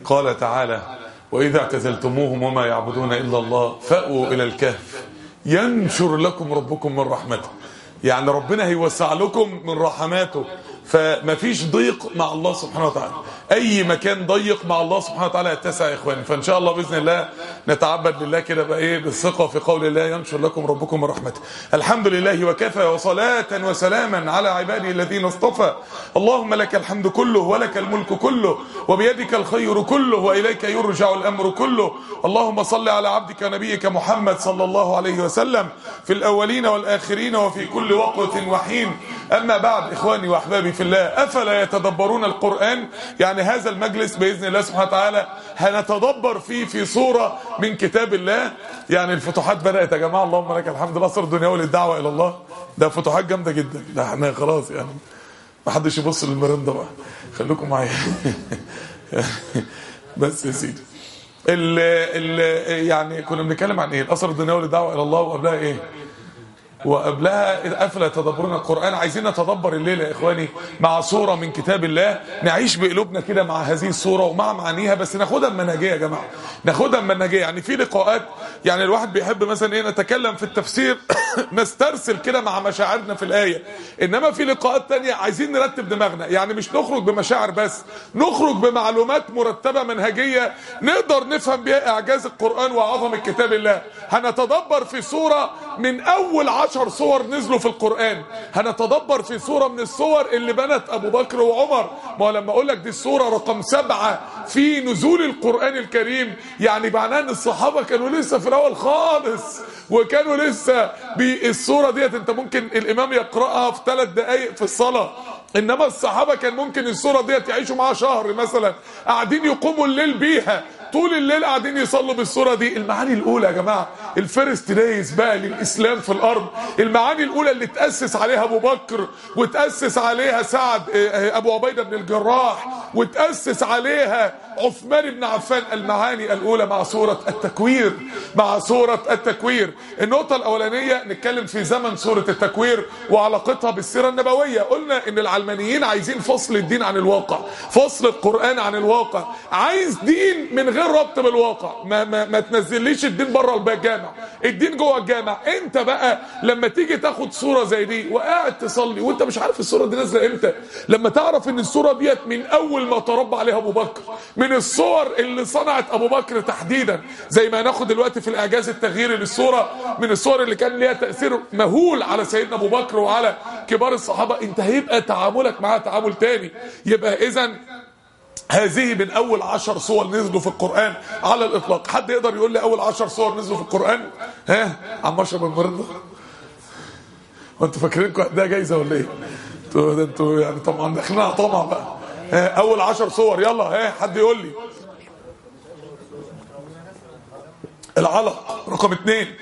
قال تعالى وإذا اعتزلتموهم وما يعبدون إلا الله فأووا إلى الكهف ينشر لكم ربكم من رحمته يعني ربنا هيوسع لكم من رحماته فما فيش ضيق مع الله سبحانه وتعالى اي مكان ضيق مع الله سبحانه وتعالى يتسع يا اخواني فان شاء الله باذن الله نتعبد لله كده بقى ايه بالثقه في قول الله ينشر لكم ربكم من رحمته الحمد لله وكفى وصلاه وسلاما على عباده الذين اصطفى اللهم لك الحمد كله ولك الملك كله وبيدك الخير كله واليك يرجع الامر كله اللهم صل على عبدك نبيك محمد صلى الله عليه وسلم في الاولين والاخرين وفي كل وقت وحين اما بعد اخواني واحبابي في الله افلا يتدبرون القران يعني هذا المجلس باذن الله سبحانه وتعالى هنتدبر فيه في صوره من كتاب الله يعني الفتوحات بدات يا جماعه اللهم لك الحمد نصر الدنيا وللدعوه الى الله ده فتوحات جامده جدا ده احنا خلاص يعني ما حدش يبص للمرند بقى خليكم معايا بس يا سيدي ال ال يعني كنا بنتكلم عن ايه الاثر الدنيوي للدعوه الى الله وقبلها ايه وقبلها افلا تدبرون القران عايزين نتدبر الليله يا اخواني مع صوره من كتاب الله نعيش بقلوبنا كده مع هذه الصوره ومع معانيها بس ناخدها بمنهجيه يا جماعه ناخدها بمنهجيه يعني في لقاءات يعني الواحد بيحب مثلا ايه نتكلم في التفسير نسترسل كده مع مشاعرنا في الايه انما في لقاءات تانية عايزين نرتب دماغنا يعني مش نخرج بمشاعر بس نخرج بمعلومات مرتبه منهجيه نقدر نفهم بيها اعجاز القران وعظمه كتاب الله هنتدبر في صوره من اول عشر صور نزلوا في القرآن هنتدبر في صورة من الصور اللي بنت أبو بكر وعمر ما لما أقول لك دي الصورة رقم سبعة في نزول القرآن الكريم يعني معناه أن الصحابة كانوا لسه في الأول خالص وكانوا لسه بالصورة ديت أنت ممكن الإمام يقرأها في ثلاث دقايق في الصلاة انما الصحابه كان ممكن الصوره ديت يعيشوا معاها شهر مثلا قاعدين يقوموا الليل بيها طول الليل قاعدين يصلوا بالصوره دي المعاني الاولى يا جماعه الفيرست دايز بقى للاسلام في الارض المعاني الاولى اللي تاسس عليها ابو بكر وتاسس عليها سعد ابو عبيده بن الجراح وتاسس عليها عثمان بن عفان المعاني الاولى مع سوره التكوير مع سوره التكوير النقطه الاولانيه نتكلم في زمن سوره التكوير وعلاقتها بالسيره النبويه قلنا ان العلمانيين عايزين فصل الدين عن الواقع فصل القران عن الواقع عايز دين من غير ربط بالواقع ما, ما, ما تنزليش الدين بره الجامع الدين جوه الجامع انت بقى لما تيجي تاخد صوره زي دي وقاعد تصلي وانت مش عارف الصوره دي نازله امتى لما تعرف ان الصوره ديت من اول ما تربى عليها ابو بكر من الصور اللي صنعت ابو بكر تحديدا زي ما هناخد دلوقتي في الاعجاز التغييري للصوره من الصور اللي كان ليها تاثير مهول على سيدنا ابو بكر وعلى كبار الصحابه انت هيبقى تعاملك معاها تعامل تاني يبقى اذا هذه من اول عشر صور نزلوا في القرآن على الاطلاق حد يقدر يقول لي اول عشر صور نزلوا في القرآن ها عم اشرب المرضى وانتوا فاكرينكم ده جايزة ولا ايه انتوا ده انتوا يعني طبعا داخلين طمع بقى ها اول عشر صور يلا ها حد يقول لي العلق رقم اثنين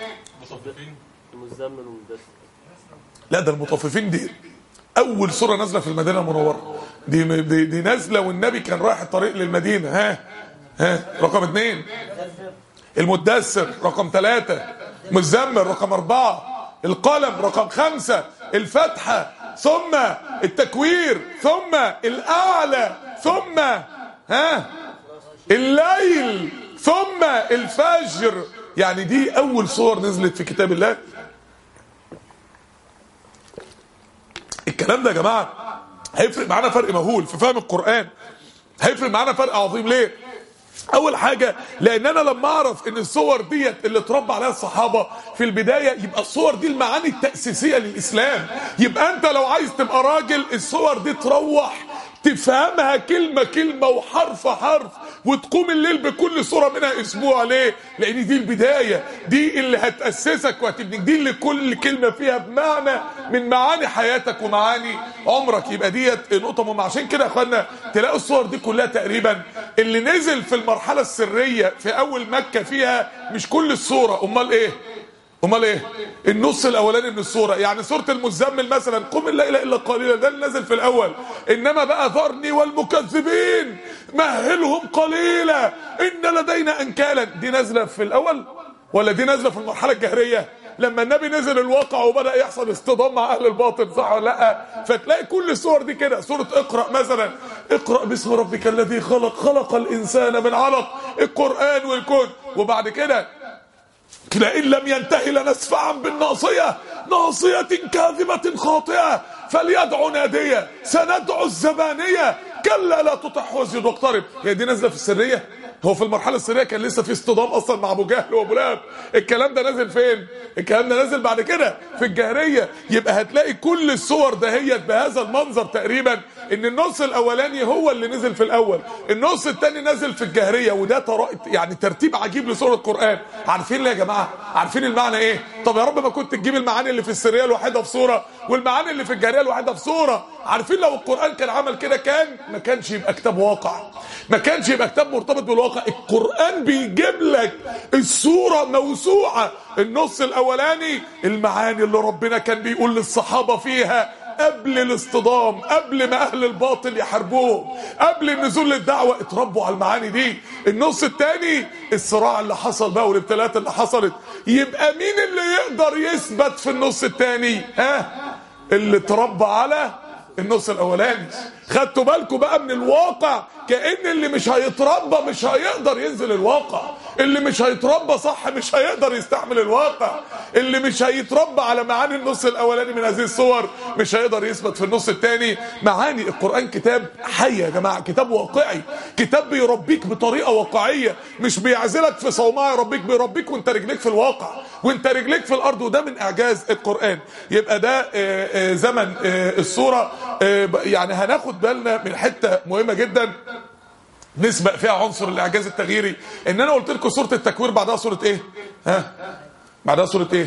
لا ده المطففين دي اول سوره نازله في المدينه المنوره دي دي, دي نازله والنبي كان رايح الطريق للمدينه ها ها رقم اثنين المدثر رقم ثلاثة مزمل رقم أربعة القلم رقم خمسة الفتحة ثم التكوير ثم الأعلى ثم ها الليل ثم الفجر يعني دي أول صور نزلت في كتاب الله الكلام ده يا جماعه هيفرق معانا فرق مهول في فهم القران هيفرق معانا فرق عظيم ليه اول حاجه لان انا لما اعرف ان الصور ديت اللي اتربى عليها الصحابه في البدايه يبقى الصور دي المعاني التاسيسيه للاسلام يبقى انت لو عايز تبقى راجل الصور دي تروح تفهمها كلمة كلمة وحرف حرف وتقوم الليل بكل صورة منها اسبوع ليه لان دي البداية دي اللي هتأسسك وهتبنيك دي اللي كل كلمة فيها بمعنى من معاني حياتك ومعاني عمرك يبقى ديت نقطة مهمة عشان كده يا اخوانا تلاقوا الصور دي كلها تقريبا اللي نزل في المرحلة السرية في اول مكة فيها مش كل الصورة امال ايه امال ايه النص الاولاني من السوره يعني سوره المزمل مثلا قم الليل الا قليلا ده اللي نزل في الاول انما بقى ذرني والمكذبين مهلهم قليلا ان لدينا انكالا دي نازله في الاول ولا دي نازله في المرحله الجهريه لما النبي نزل الواقع وبدا يحصل اصطدام مع اهل الباطل صح ولا لا فتلاقي كل الصور دي كده سوره اقرا مثلا اقرا باسم ربك الذي خلق خلق الانسان من علق القران والكون وبعد كده لئن لم ينتهي لنسفعا بالناصية ناصية كاذبة خاطئة فليدعو نادية سندعو الزبانية كلا لا تطح واسجد واقترب هي دي نازله في السريه هو في المرحله السريه كان لسه في اصطدام اصلا مع ابو جهل وابو لهب الكلام ده نازل فين الكلام ده نازل بعد كده في الجاهريه يبقى هتلاقي كل الصور دهيت بهذا المنظر تقريبا ان النص الاولاني هو اللي نزل في الاول النص الثاني نازل في الجاهريه وده ترا... يعني ترتيب عجيب لسوره القران عارفين ليه يا جماعه عارفين المعنى ايه طب يا رب ما كنت تجيب المعاني اللي في السريه الواحده في صوره والمعاني اللي في الجاهريه الواحده في صوره عارفين لو القران كان عمل كده كان ما كانش يبقى كتاب واقع ما كانش يبقى كتاب مرتبط بالواقع القران بيجيب لك الصوره موسوعه النص الاولاني المعاني اللي ربنا كان بيقول للصحابه فيها قبل الاصطدام قبل ما اهل الباطل يحاربوهم قبل النزول للدعوه اتربوا على المعاني دي النص الثاني الصراع اللي حصل بقى والابتلاءات اللي حصلت يبقى مين اللي يقدر يثبت في النص الثاني ها اللي اتربى على النص الاولاني خدتوا بالكم بقى من الواقع كان اللي مش هيتربى مش هيقدر ينزل الواقع اللي مش هيتربى صح مش هيقدر يستحمل الواقع اللي مش هيتربى على معاني النص الاولاني من هذه الصور مش هيقدر يثبت في النص الثاني معاني القران كتاب حي يا جماعه كتاب واقعي كتاب بيربيك بطريقه واقعيه مش بيعزلك في صومعه يربيك بيربيك وانت رجليك في الواقع وانت رجليك في الارض وده من اعجاز القران يبقى ده آه، آه، زمن آه، الصوره آه، يعني هناخد بالنا من حته مهمه جدا نسبق فيها عنصر الاعجاز التغييري ان انا قلت لكم سوره التكوير بعدها سوره ايه ها بعدها سوره ايه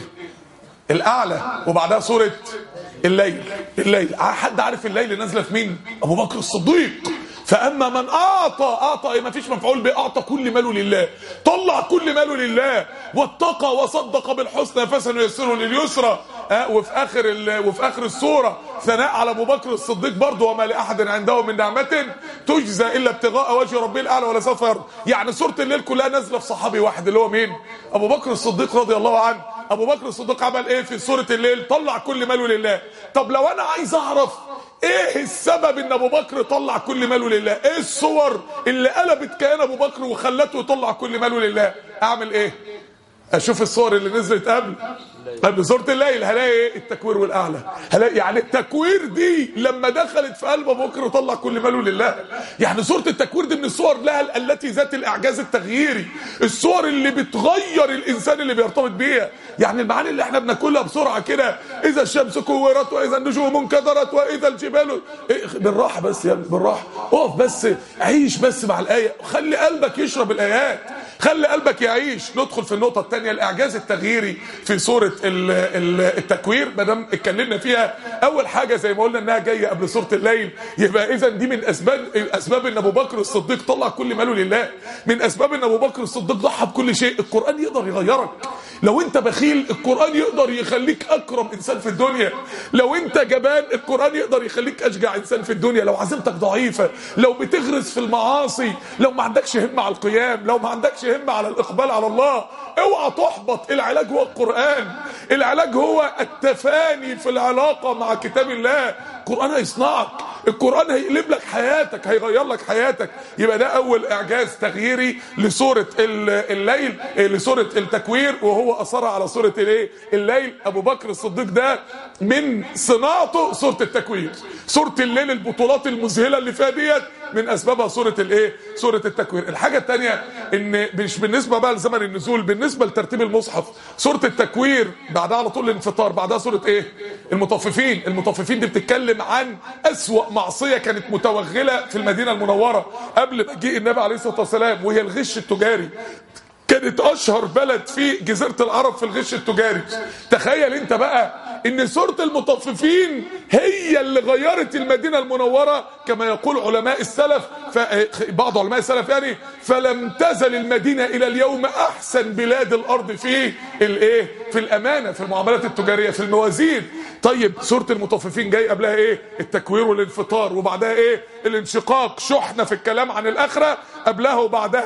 الاعلى وبعدها سوره الليل الليل حد عارف الليل نازله في مين ابو بكر الصديق فاما من اعطى اعطى ايه ما فيش مفعول به اعطى كل ماله لله طلع كل ماله لله واتقى وصدق بالحسنى فسنيسره لليسرى آه وفي اخر ال- وفي اخر السوره ثناء على ابو بكر الصديق برضه وما لاحد عنده من نعمه تجزى الا ابتغاء وجه ربه الاعلى ولا سوف يرضى يعني سوره الليل كلها نازله في صحابي واحد اللي هو مين ابو بكر الصديق رضي الله عنه ابو بكر الصديق عمل ايه في سوره الليل طلع كل ماله لله طب لو انا عايز اعرف ايه السبب ان ابو بكر طلع كل ماله لله ايه الصور اللي قلبت كيان ابو بكر وخلته يطلع كل ماله لله اعمل ايه اشوف الصور اللي نزلت قبل قبل سوره الليل هلاقي ايه التكوير والاعلى هلاقي يعني التكوير دي لما دخلت في قلب ابو بكر وطلع كل ماله لله يعني سوره التكوير دي من الصور لها التي ذات الاعجاز التغييري الصور اللي بتغير الانسان اللي بيرتبط بيها يعني المعاني اللي احنا بناكلها بسرعه كده اذا الشمس كورت واذا النجوم انكدرت واذا الجبال إيه بالراحه بس يا ابني بالراحه اقف بس عيش بس مع الايه خلي قلبك يشرب الايات خلي قلبك يعيش ندخل في النقطه الثانيه الاعجاز التغييري في سوره ال- ال- التكوير ما دام اتكلمنا فيها اول حاجه زي ما قلنا انها جايه قبل سوره الليل يبقى اذا دي من اسباب اسباب ان ابو بكر الصديق طلع كل ماله لله من اسباب ان ابو بكر الصديق ضحى بكل شيء القران يقدر يغيرك لو انت بخيل القران يقدر يخليك اكرم انسان في الدنيا لو انت جبان القران يقدر يخليك اشجع انسان في الدنيا لو عزيمتك ضعيفه لو بتغرس في المعاصي لو ما عندكش همه على القيام لو ما عندكش همه على الاقبال على الله اوعى تحبط العلاج هو القران العلاج هو التفاني في العلاقه مع كتاب الله القران هيصنعك القران هيقلب لك حياتك هيغير لك حياتك يبقى ده اول اعجاز تغييري لسوره ال- الليل إيه، لسوره التكوير وهو اصر على سوره الايه الليل ابو بكر الصديق ده من صناعته سوره التكوير سوره الليل البطولات المذهله اللي فيها ديت من اسبابها سوره الايه سوره التكوير الحاجه الثانيه ان مش بالنسبه بقى لزمن النزول بالنسبه لترتيب المصحف سوره التكوير بعدها على طول الانفطار بعدها سوره ايه المطففين المطففين دي بتتكلم عن اسوا معصيه كانت متوغله في المدينه المنوره قبل مجيء النبي عليه الصلاه والسلام وهي الغش التجاري كانت اشهر بلد في جزيره العرب في الغش التجاري تخيل انت بقى ان سوره المطففين هي اللي غيرت المدينه المنوره كما يقول علماء السلف ف- بعض علماء السلف يعني فلم تزل المدينه الى اليوم احسن بلاد الارض في الايه في الامانه في المعاملات التجاريه في الموازين طيب سوره المطففين جاي قبلها ايه التكوير والانفطار وبعدها ايه الانشقاق شحنه في الكلام عن الاخره قبلها وبعدها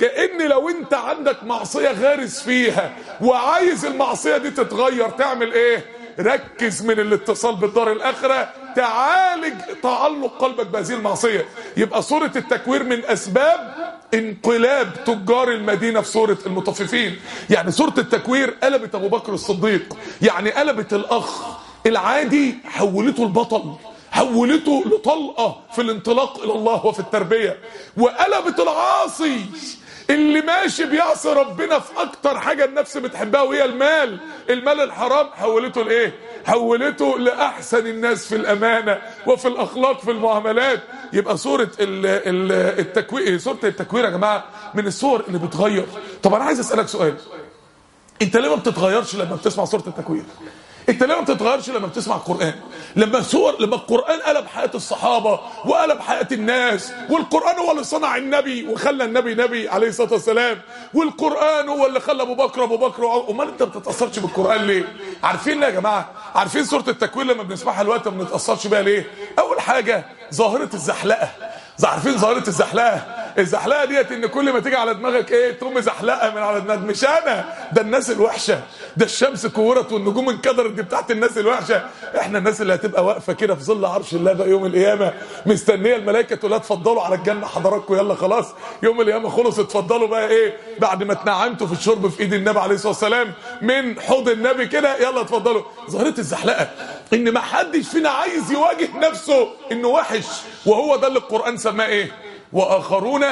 كأن لو انت عندك معصية غارس فيها وعايز المعصية دي تتغير تعمل ايه ركز من الاتصال بالدار الاخرة تعالج تعلق قلبك بهذه المعصية يبقى سورة التكوير من اسباب انقلاب تجار المدينة في سورة المطففين يعني سورة التكوير قلبت ابو بكر الصديق يعني قلبت الاخ العادي حولته البطل حولته لطلقة في الانطلاق الى الله وفي التربية وقلبت العاصي اللي ماشي بيعصي ربنا في اكتر حاجة النفس بتحبها وهي المال المال الحرام حولته لايه حولته لاحسن الناس في الامانة وفي الاخلاق في المعاملات يبقى سورة ال- ال- التكوير سورة التكوير يا جماعة من السور اللي بتغير طب انا عايز اسألك سؤال انت ليه ما بتتغيرش لما بتسمع سورة التكوير انت ليه ما بتتغيرش لما بتسمع القرآن لما سور لما القرآن قلب حياة الصحابة وقلب حياة الناس والقرآن هو اللي صنع النبي وخلى النبي نبي عليه الصلاة والسلام والقرآن هو اللي خلى ابو بكر ابو بكر وعمر. امال انت ما بتتأثرش بالقرآن ليه عارفين ليه يا جماعة عارفين سورة التكوير لما بنسمعها دلوقتي ما بنتأثرش بيها ليه اول حاجة ظاهرة الزحلقة عارفين ظاهرة الزحلقة الزحلقة ديت ان كل ما تيجي على دماغك ايه تقوم زحلقة من على دماغك مش انا ده الناس الوحشة ده الشمس كورت والنجوم انكدرت دي بتاعت الناس الوحشة احنا الناس اللي هتبقى واقفة كده في ظل عرش الله بقى يوم القيامة مستنية الملائكة تقول لها اتفضلوا على الجنة حضراتكم يلا خلاص يوم القيامة خلص اتفضلوا بقى ايه بعد ما اتنعمتوا في الشرب في ايد النبي عليه الصلاة والسلام من حوض النبي كده يلا اتفضلوا ظاهرة الزحلقة ان ما حدش فينا عايز يواجه نفسه انه وحش وهو ده اللي القرآن سماه ايه واخرون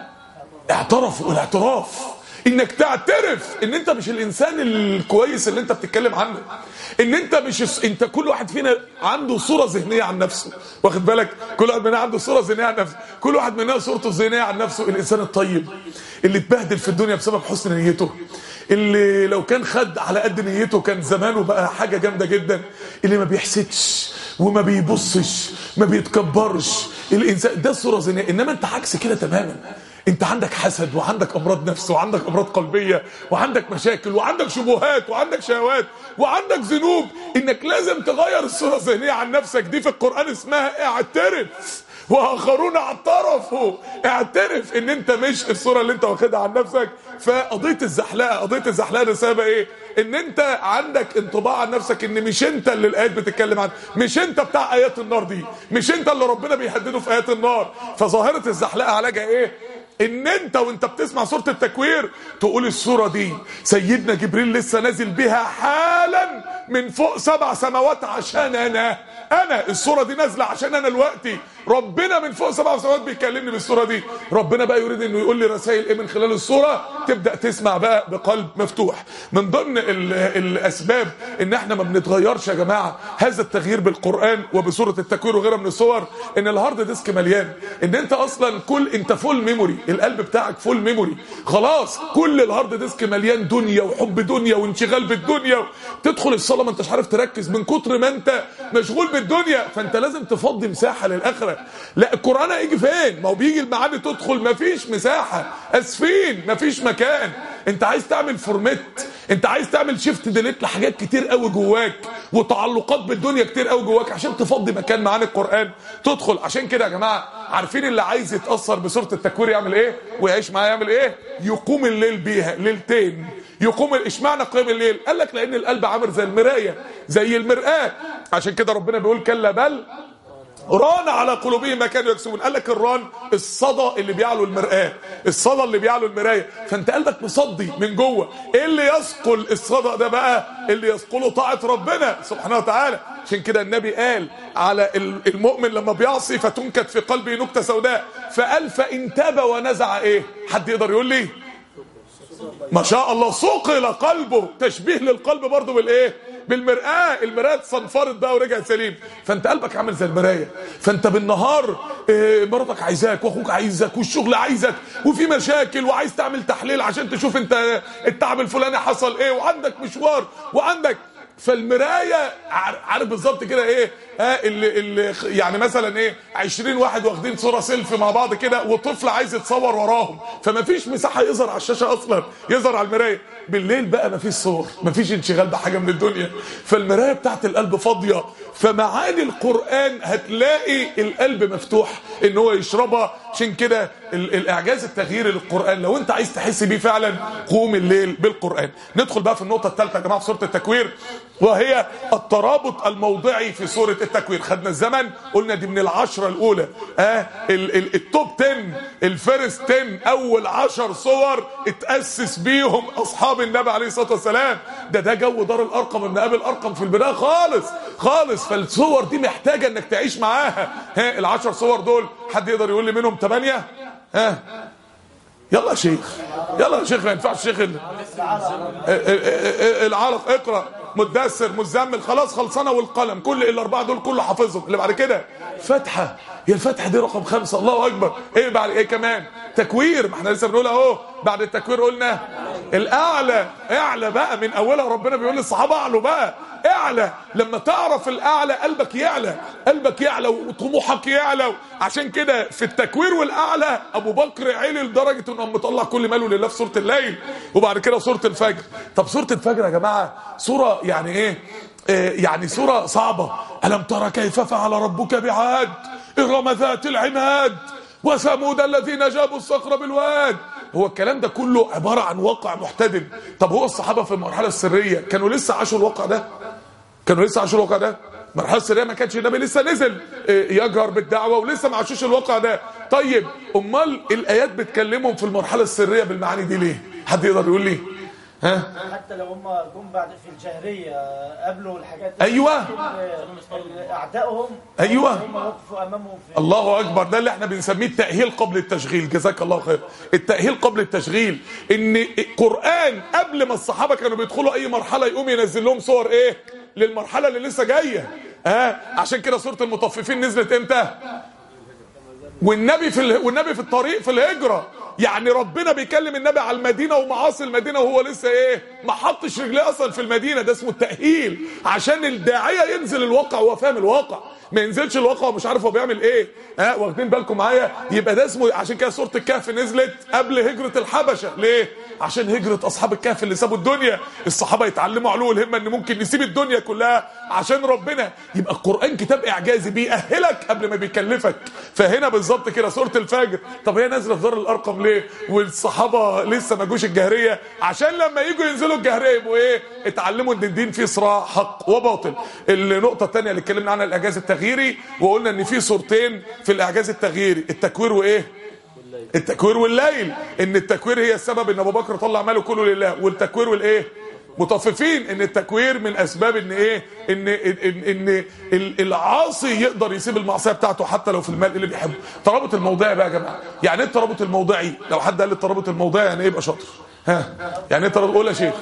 اعترفوا الاعتراف انك تعترف ان انت مش الانسان الكويس اللي انت بتتكلم عنه ان انت مش الس- انت كل واحد فينا عنده صوره ذهنيه عن نفسه واخد بالك كل واحد مننا عنده صوره ذهنيه عن نفسه كل واحد مننا صورته الذهنيه عن نفسه الانسان الطيب اللي اتبهدل في الدنيا بسبب حسن نيته اللي لو كان خد على قد نيته كان زمانه بقى حاجه جامده جدا اللي ما بيحسدش وما بيبصش ما بيتكبرش الانسان ده الصوره ذهنيه انما انت عكس كده تماما انت عندك حسد وعندك امراض نفس وعندك امراض قلبيه وعندك مشاكل وعندك شبهات وعندك شهوات وعندك ذنوب انك لازم تغير الصوره الذهنيه عن نفسك دي في القران اسمها اعترف واخرون اعترفوا اعترف ان انت مش الصوره اللي انت واخدها عن نفسك فقضيه الزحلقه قضيه الزحلقه ده سبب ايه ان انت عندك انطباع عن نفسك ان مش انت اللي الايات بتتكلم عنه مش انت بتاع ايات النار دي مش انت اللي ربنا بيهدده في ايات النار فظاهره الزحلقه علاجها ايه ان انت وانت بتسمع سوره التكوير تقول السوره دي سيدنا جبريل لسه نازل بها حالا من فوق سبع سماوات عشان انا انا السوره دي نازله عشان انا دلوقتي ربنا من فوق سبع سماوات بيكلمني بالسوره دي ربنا بقى يريد انه يقول لي رسائل ايه من خلال السوره تبدا تسمع بقى بقلب مفتوح من ضمن ال- الاسباب ان احنا ما بنتغيرش يا جماعه هذا التغيير بالقران وبسوره التكوير وغيرها من الصور ان الهارد ديسك مليان ان انت اصلا كل انت فول ميموري القلب بتاعك فول ميموري خلاص كل الهارد ديسك مليان دنيا وحب دنيا وانشغال بالدنيا تدخل الصلاه ما انتش عارف تركز من كتر ما انت مشغول بالدنيا فانت لازم تفضي مساحه للاخره لا القران هيجي فين ما هو بيجي المعاني تدخل مفيش مساحه اسفين مفيش مكان انت عايز تعمل فورميت انت عايز تعمل شيفت ديليت لحاجات كتير قوي جواك وتعلقات بالدنيا كتير قوي جواك عشان تفضي مكان معاني القران تدخل عشان كده يا جماعه عارفين اللي عايز يتاثر بسوره التكوير يعمل ايه ويعيش معاها يعمل ايه يقوم الليل بيها ليلتين يقوم اشمعنى قيام الليل قال لك لان القلب عامل زي المرايه زي المرآه عشان كده ربنا بيقول كلا بل ران على قلوبهم ما كانوا يكسبون قال لك الران الصدى اللي بيعلو المرآة الصدى اللي بيعلو المراية فانت قلبك مصدي من جوه ايه اللي يثقل الصدى ده بقى اللي يثقله طاعة ربنا سبحانه وتعالى عشان كده النبي قال على المؤمن لما بيعصي فتنكت في قلبه نكتة سوداء فقال فإن تاب ونزع ايه حد يقدر يقول لي ما شاء الله صقل قلبه تشبيه للقلب برضه بالايه بالمرآة المرآة صنفرت بقى ورجعت سليم فانت قلبك عامل زي المراية فانت بالنهار آه، مراتك عايزاك واخوك عايزك والشغل عايزك وفي مشاكل وعايز تعمل تحليل عشان تشوف انت التعب الفلاني حصل ايه وعندك مشوار وعندك فالمرايه عار- عارف بالظبط كده ايه آه اللي, اللي يعني مثلا ايه 20 واحد واخدين صوره سيلفي مع بعض كده وطفل عايز يتصور وراهم فما فيش مساحه يظهر على الشاشه اصلا يظهر على المرايه بالليل بقى ما فيش صور ما فيش انشغال بحاجه من الدنيا فالمرايه بتاعت القلب فاضيه فمعاني القران هتلاقي القلب مفتوح ان هو يشربها عشان كده الاعجاز التغييري للقران لو انت عايز تحس بيه فعلا قوم الليل بالقران ندخل بقى في النقطه الثالثه يا جماعه في سوره التكوير وهي الترابط الموضعي في سوره التكوير خدنا الزمن قلنا دي من العشره الاولى اه ال ال التوب 10 الفيرست 10 اول 10 صور اتاسس بيهم اصحاب النبي عليه الصلاه والسلام ده ده جو دار الارقم ابن ابي الارقم في البدايه خالص خالص فالصور دي محتاجه انك تعيش معاها ها العشر صور دول حد يقدر يقول لي منهم ثمانيه ها يلا يا شيخ يلا يا شيخ ما ينفعش شيخ العلق اقرا مدثر مزمل خلاص خلصانه والقلم كل الاربعه دول كله حافظهم اللي بعد كده فتحه هي الفتحه دي رقم خمسة الله اكبر ايه بعد ايه كمان تكوير ما احنا لسه بنقول اهو بعد التكوير قلنا الاعلى اعلى بقى من اولها ربنا بيقول للصحابه اعلوا بقى اعلى لما تعرف الاعلى قلبك يعلى قلبك يعلى وطموحك يعلى عشان كده في التكوير والاعلى ابو بكر عالي لدرجه انه مطلع كل ماله لله في سوره الليل وبعد كده سوره الفجر طب سوره الفجر يا جماعه سوره يعني ايه إيه يعني سوره صعبه الم ترى كيف فعل ربك بعاد ارم ذات العماد وثمود الذين جابوا الصخر بالواد هو الكلام ده كله عبارة عن واقع محتدم طب هو الصحابة في المرحلة السرية كانوا لسه عاشوا الواقع ده كانوا لسه عاشوا الواقع ده المرحلة السرية ما كانش النبي لسه نزل يجهر بالدعوة ولسه ما عاشوش الواقع ده طيب امال الايات بتكلمهم في المرحلة السرية بالمعاني دي ليه حد يقدر يقول لي ها حتى لو هم جم بعد في الجاهليه قبلوا الحاجات ايوه اعدائهم ايوه هم وقفوا امامهم في الله اكبر ده اللي احنا بنسميه التاهيل قبل التشغيل جزاك الله خير التاهيل قبل التشغيل ان القران قبل ما الصحابه كانوا بيدخلوا اي مرحله يقوم ينزل لهم صور ايه للمرحله اللي لسه جايه ها آه عشان كده سوره المطففين نزلت امتى والنبي في ال... والنبي في الطريق في الهجره يعني ربنا بيكلم النبي على المدينه ومعاصي المدينه وهو لسه ايه ما حطش رجليه اصلا في المدينه ده اسمه التاهيل عشان الداعيه ينزل الواقع وهو فاهم الواقع ما ينزلش الواقع ومش عارف هو بيعمل ايه ها واخدين بالكم معايا يبقى ده اسمه عشان كده سوره الكهف نزلت قبل هجره الحبشه ليه عشان هجره اصحاب الكهف اللي سابوا الدنيا الصحابه يتعلموا علو الهمه ان ممكن نسيب الدنيا كلها عشان ربنا يبقى القران كتاب اعجازي بيأهلك قبل ما بيكلفك فهنا بالظبط كده سوره الفجر طب هي نازله في دار الارقم ليه والصحابه لسه ما جوش الجهريه عشان لما يجوا ينزلوا الجهريه يبقوا ايه اتعلموا ان الدين فيه صراع حق وباطل النقطه الثانيه اللي اتكلمنا عنها الاعجاز التغييري وقلنا ان في صورتين في الاعجاز التغييري التكوير وايه التكوير والليل ان التكوير هي السبب ان ابو بكر طلع ماله كله لله والتكوير والايه مطففين ان التكوير من اسباب ان ايه ان ان, إن العاصي يقدر يسيب المعصيه بتاعته حتى لو في المال اللي بيحبه الترابط الموضعي بقى يا جماعه يعني ايه الترابط الموضعي لو حد قال لي الترابط الموضعي يعني ايه يبقى شاطر ها يعني ايه الترابط قول يا شيخ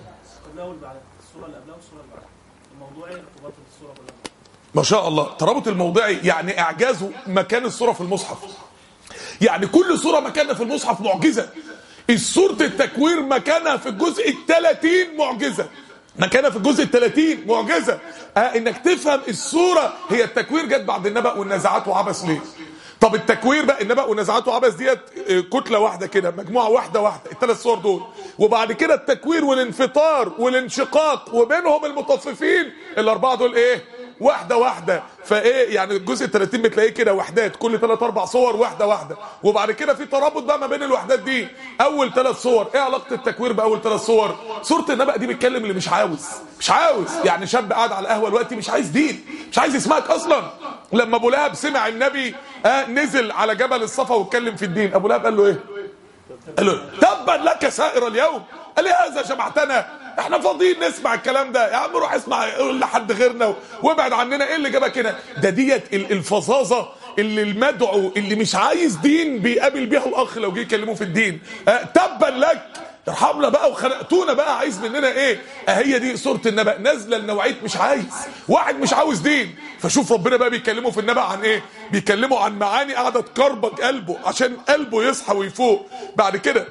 ما شاء الله الترابط الموضعي يعني اعجازه مكان الصوره في المصحف يعني كل صوره مكانها في المصحف معجزه الصورة التكوير مكانها في الجزء الثلاثين معجزة مكانها في الجزء الثلاثين معجزة آه انك تفهم الصورة هي التكوير جت بعد النبأ والنزعات وعبس ليه طب التكوير بقى النبأ والنزعات وعبس ديت كتلة واحدة كده مجموعة واحدة واحدة الثلاث صور دول وبعد كده التكوير والانفطار والانشقاق وبينهم المطففين الأربعة دول إيه واحدة واحدة فايه يعني الجزء ال 30 بتلاقيه كده وحدات كل ثلاث اربع صور واحده واحده وبعد كده في ترابط بقى ما بين الوحدات دي اول ثلاث صور ايه علاقه التكوير باول ثلاث صور سوره النبأ دي بتكلم اللي مش عاوز مش عاوز يعني شاب قاعد على القهوه دلوقتي مش عايز دين مش عايز يسمعك اصلا لما ابو لهب سمع النبي آه نزل على جبل الصفا واتكلم في الدين ابو لهب قال له ايه قال له تبا لك سائر اليوم قال لي هذا جمعتنا احنا فاضيين نسمع الكلام ده يا عم روح اسمع قول لحد غيرنا وابعد عننا ايه اللي جابك هنا ده ديت الفظاظه اللي المدعو اللي مش عايز دين بيقابل بيها الاخ لو جه يكلمه في الدين اه تبا لك ارحمنا بقى وخنقتونا بقى عايز مننا ايه هي دي سوره النبأ نازله لنوعيه مش عايز واحد مش عاوز دين فشوف ربنا بقى بيكلمه في النبأ عن ايه بيكلمه عن معاني قاعده تكربك قلبه عشان قلبه يصحى ويفوق بعد كده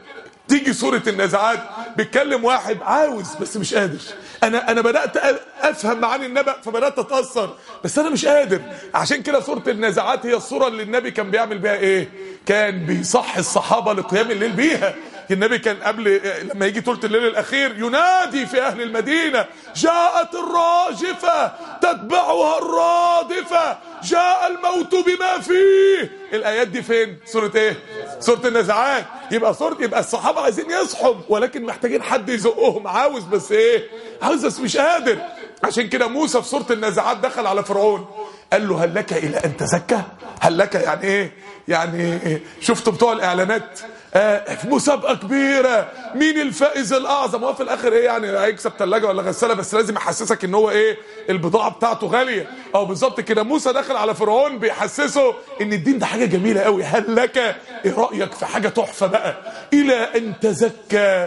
تيجي سورة النازعات بيتكلم واحد عاوز بس مش قادر انا انا بدات أ- افهم معاني النبأ فبدات اتاثر بس انا مش قادر عشان كده سوره النازعات هي الصوره اللي النبي كان بيعمل بيها ايه كان بيصحي الصحابه لقيام الليل بيها النبي كان قبل لما يجي ثلث الليل الاخير ينادي في اهل المدينه جاءت الراجفه تتبعها الرادفه جاء الموت بما فيه الايات دي فين سوره ايه سوره النازعات يبقى سوره يبقى الصحابه عايزين يصحوا ولكن محتاجين حد يزقهم عاوز بس ايه عاوز بس مش قادر عشان كده موسى في سوره النازعات دخل على فرعون قال له هل لك الى ان تزكى هل لك يعني ايه يعني إيه؟ شفتوا بتوع الاعلانات آه في مسابقه كبيره مين الفائز الاعظم هو في الاخر ايه يعني هيكسب ثلاجه ولا غساله بس لازم يحسسك ان هو ايه البضاعه بتاعته غاليه او بالظبط كده موسى دخل على فرعون بيحسسه ان الدين ده حاجه جميله قوي هل لك ايه رايك في حاجه تحفه بقى الى ان تزكى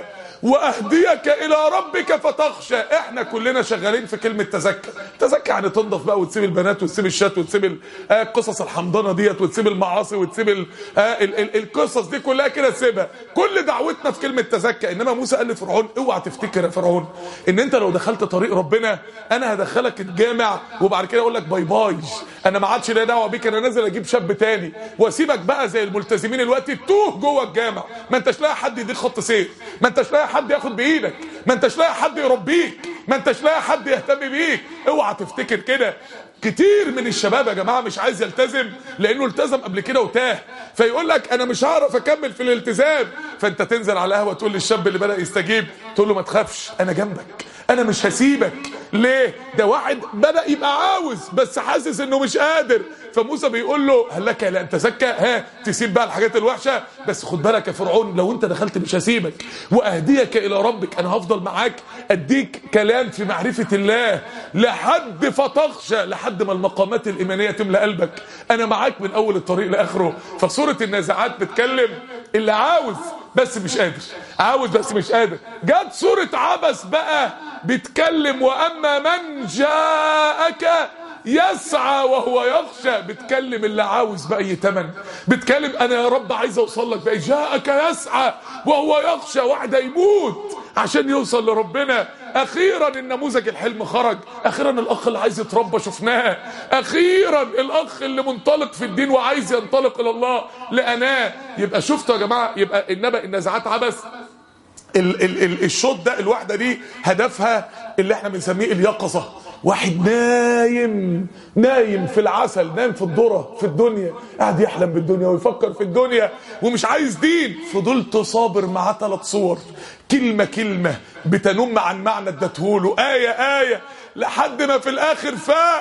واهديك الى ربك فتخشى احنا كلنا شغالين في كلمه تزكى تزكى يعني تنضف بقى وتسيب البنات وتسيب الشات وتسيب ال- آه، القصص الحمضانه ديت وتسيب المعاصي وتسيب ال- آه، ال- ال- القصص دي كلها كده تسيبها كل دعوتنا في كلمه تزكى انما موسى قال لفرعون اوعى تفتكر يا فرعون ان انت لو دخلت طريق ربنا انا هدخلك الجامع وبعد كده اقول لك باي باي انا ما عادش ليا دعوه بيك انا نازل اجيب شاب تاني واسيبك بقى زي الملتزمين الوقت تتوه جوه الجامع ما انتش لاقي حد يديك خط سير ما انتش لاقي حد ياخد بايدك ما انتش لاقي حد يربيك ما انتش لاقي حد يهتم بيك اوعى تفتكر كده كتير من الشباب يا جماعه مش عايز يلتزم لانه التزم قبل كده وتاه فيقول لك انا مش هعرف اكمل في الالتزام فانت تنزل على القهوه تقول للشاب اللي بدا يستجيب تقول له ما تخافش انا جنبك انا مش هسيبك ليه ده واحد بدا يبقى عاوز بس حاسس انه مش قادر فموسى بيقول له هل لك لا تزكى ها تسيب بقى الحاجات الوحشه بس خد بالك يا فرعون لو انت دخلت مش هسيبك واهديك الى ربك انا هفضل معاك اديك كلام في معرفه الله لحد فتخشى لحد ما المقامات الايمانيه تملى قلبك انا معاك من اول الطريق لاخره فسوره النازعات بتكلم اللي عاوز بس مش قادر عاوز بس مش قادر جت سوره عبس بقى بتكلم واما من جاءك يسعى وهو يخشى بتكلم اللي عاوز بأي تمن بتكلم انا يا رب عايز اوصل لك بأي جاءك يسعى وهو يخشى واحد يموت عشان يوصل لربنا اخيرا النموذج الحلم خرج اخيرا الاخ اللي عايز يتربى شفناه اخيرا الاخ اللي منطلق في الدين وعايز ينطلق الى الله لقناه يبقى شفتوا يا جماعه يبقى النبأ النزعات عبس ال ال ال الشوط ده الواحده دي هدفها اللي احنا بنسميه اليقظه واحد نايم نايم في العسل نايم في الذره في الدنيا قاعد يحلم بالدنيا ويفكر في الدنيا ومش عايز دين فضلت صابر معاه ثلاث صور كلمه كلمه بتنم عن معنى اديتهوله ايه ايه لحد ما في الاخر فاق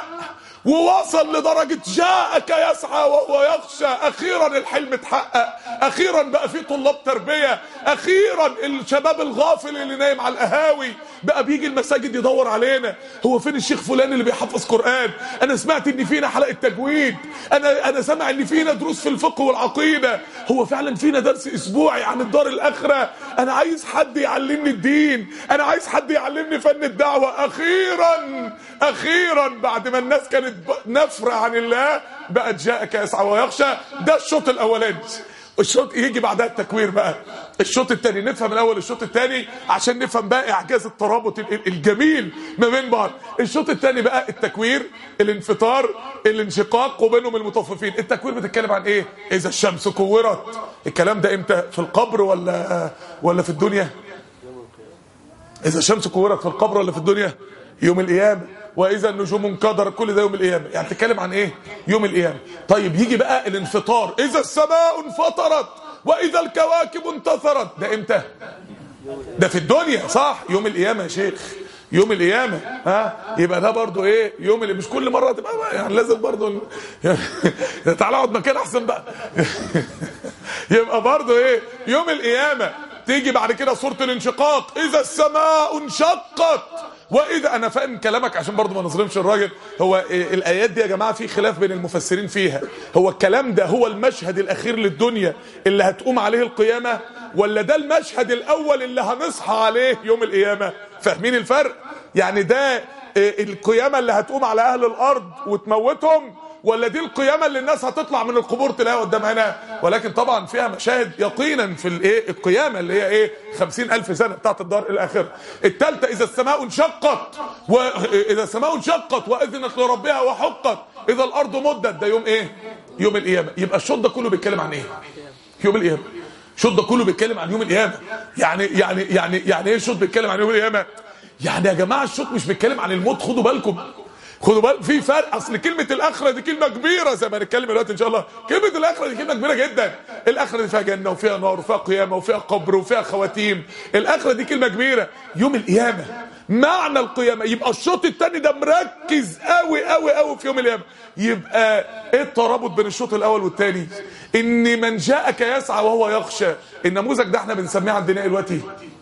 ووصل لدرجة جاءك يسعى وهو يخشى أخيرا الحلم اتحقق أخيرا بقى في طلاب تربية أخيرا الشباب الغافل اللي نايم على القهاوي بقى بيجي المساجد يدور علينا هو فين الشيخ فلان اللي بيحفظ قرآن أنا سمعت إن فينا حلقة تجويد أنا أنا سامع إن فينا دروس في الفقه والعقيدة هو فعلا فينا درس أسبوعي عن الدار الآخرة أنا عايز حد يعلمني الدين أنا عايز حد يعلمني فن الدعوة أخيرا أخيرا بعد ما الناس كانت نفرة عن الله بقت جاءك يسعى ويخشى ده الشوط الاولاني الشوط يجي بعدها التكوير بقى الشوط الثاني نفهم الاول الشوط الثاني عشان نفهم بقى اعجاز الترابط ال- الجميل ما بين بعض الشوط الثاني بقى التكوير الانفطار الانشقاق وبينهم المطففين التكوير بتتكلم عن ايه اذا الشمس كورت الكلام ده امتى في القبر ولا ولا في الدنيا اذا الشمس كورت في القبر ولا في الدنيا يوم القيامه واذا النجوم انكدرت كل ده يوم القيامه يعني بتتكلم عن ايه يوم القيامه طيب يجي بقى الانفطار اذا السماء انفطرت واذا الكواكب انتثرت ده امتى ده في الدنيا صح يوم القيامه يا شيخ يوم القيامة ها يبقى ده برضو ايه يوم اللي مش كل مرة تبقى بقى يعني لازم برضو تعالى اقعد مكان احسن بقى يبقى برضو ايه يوم القيامة تيجي بعد كده سورة الانشقاق اذا السماء انشقت واذا انا فاهم كلامك عشان برضو ما نظلمش الراجل هو إيه الايات دي يا جماعه في خلاف بين المفسرين فيها هو الكلام ده هو المشهد الاخير للدنيا اللي هتقوم عليه القيامه ولا ده المشهد الاول اللي هنصحى عليه يوم القيامه فاهمين الفرق يعني ده إيه القيامه اللي هتقوم على اهل الارض وتموتهم ولا دي القيامه اللي الناس هتطلع من القبور تلاقيها قدام عينها ولكن طبعا فيها مشاهد يقينا في الايه القيامه اللي هي ايه خمسين الف سنه بتاعت الدار الاخره الثالثه اذا السماء انشقت واذا السماء انشقت واذنت لربها وحقت اذا الارض مدت ده يوم ايه يوم القيامه يبقى الشوط ده كله بيتكلم عن ايه يوم القيامه الشوط ده كله بيتكلم عن يوم القيامه يعني يعني يعني يعني ايه الشوط بيتكلم عن يوم القيامه يعني يا جماعه الشوط مش بيتكلم عن الموت خدوا بالكم خدوا بالكم في فرق اصل كلمه الاخره دي كلمه كبيره زي ما هنتكلم دلوقتي ان شاء الله كلمه الاخره دي كلمه كبيره جدا الاخره دي فيها جنه وفيها نار وفيها قيامه وفيها قبر وفيها خواتيم الاخره دي كلمه كبيره يوم القيامه معنى القيامه يبقى الشوط الثاني ده مركز قوي قوي قوي في يوم القيامه يبقى ايه الترابط بين الشوط الاول والثاني ان من جاءك يسعى وهو يخشى النموذج ده احنا بنسميه عندنا دلوقتي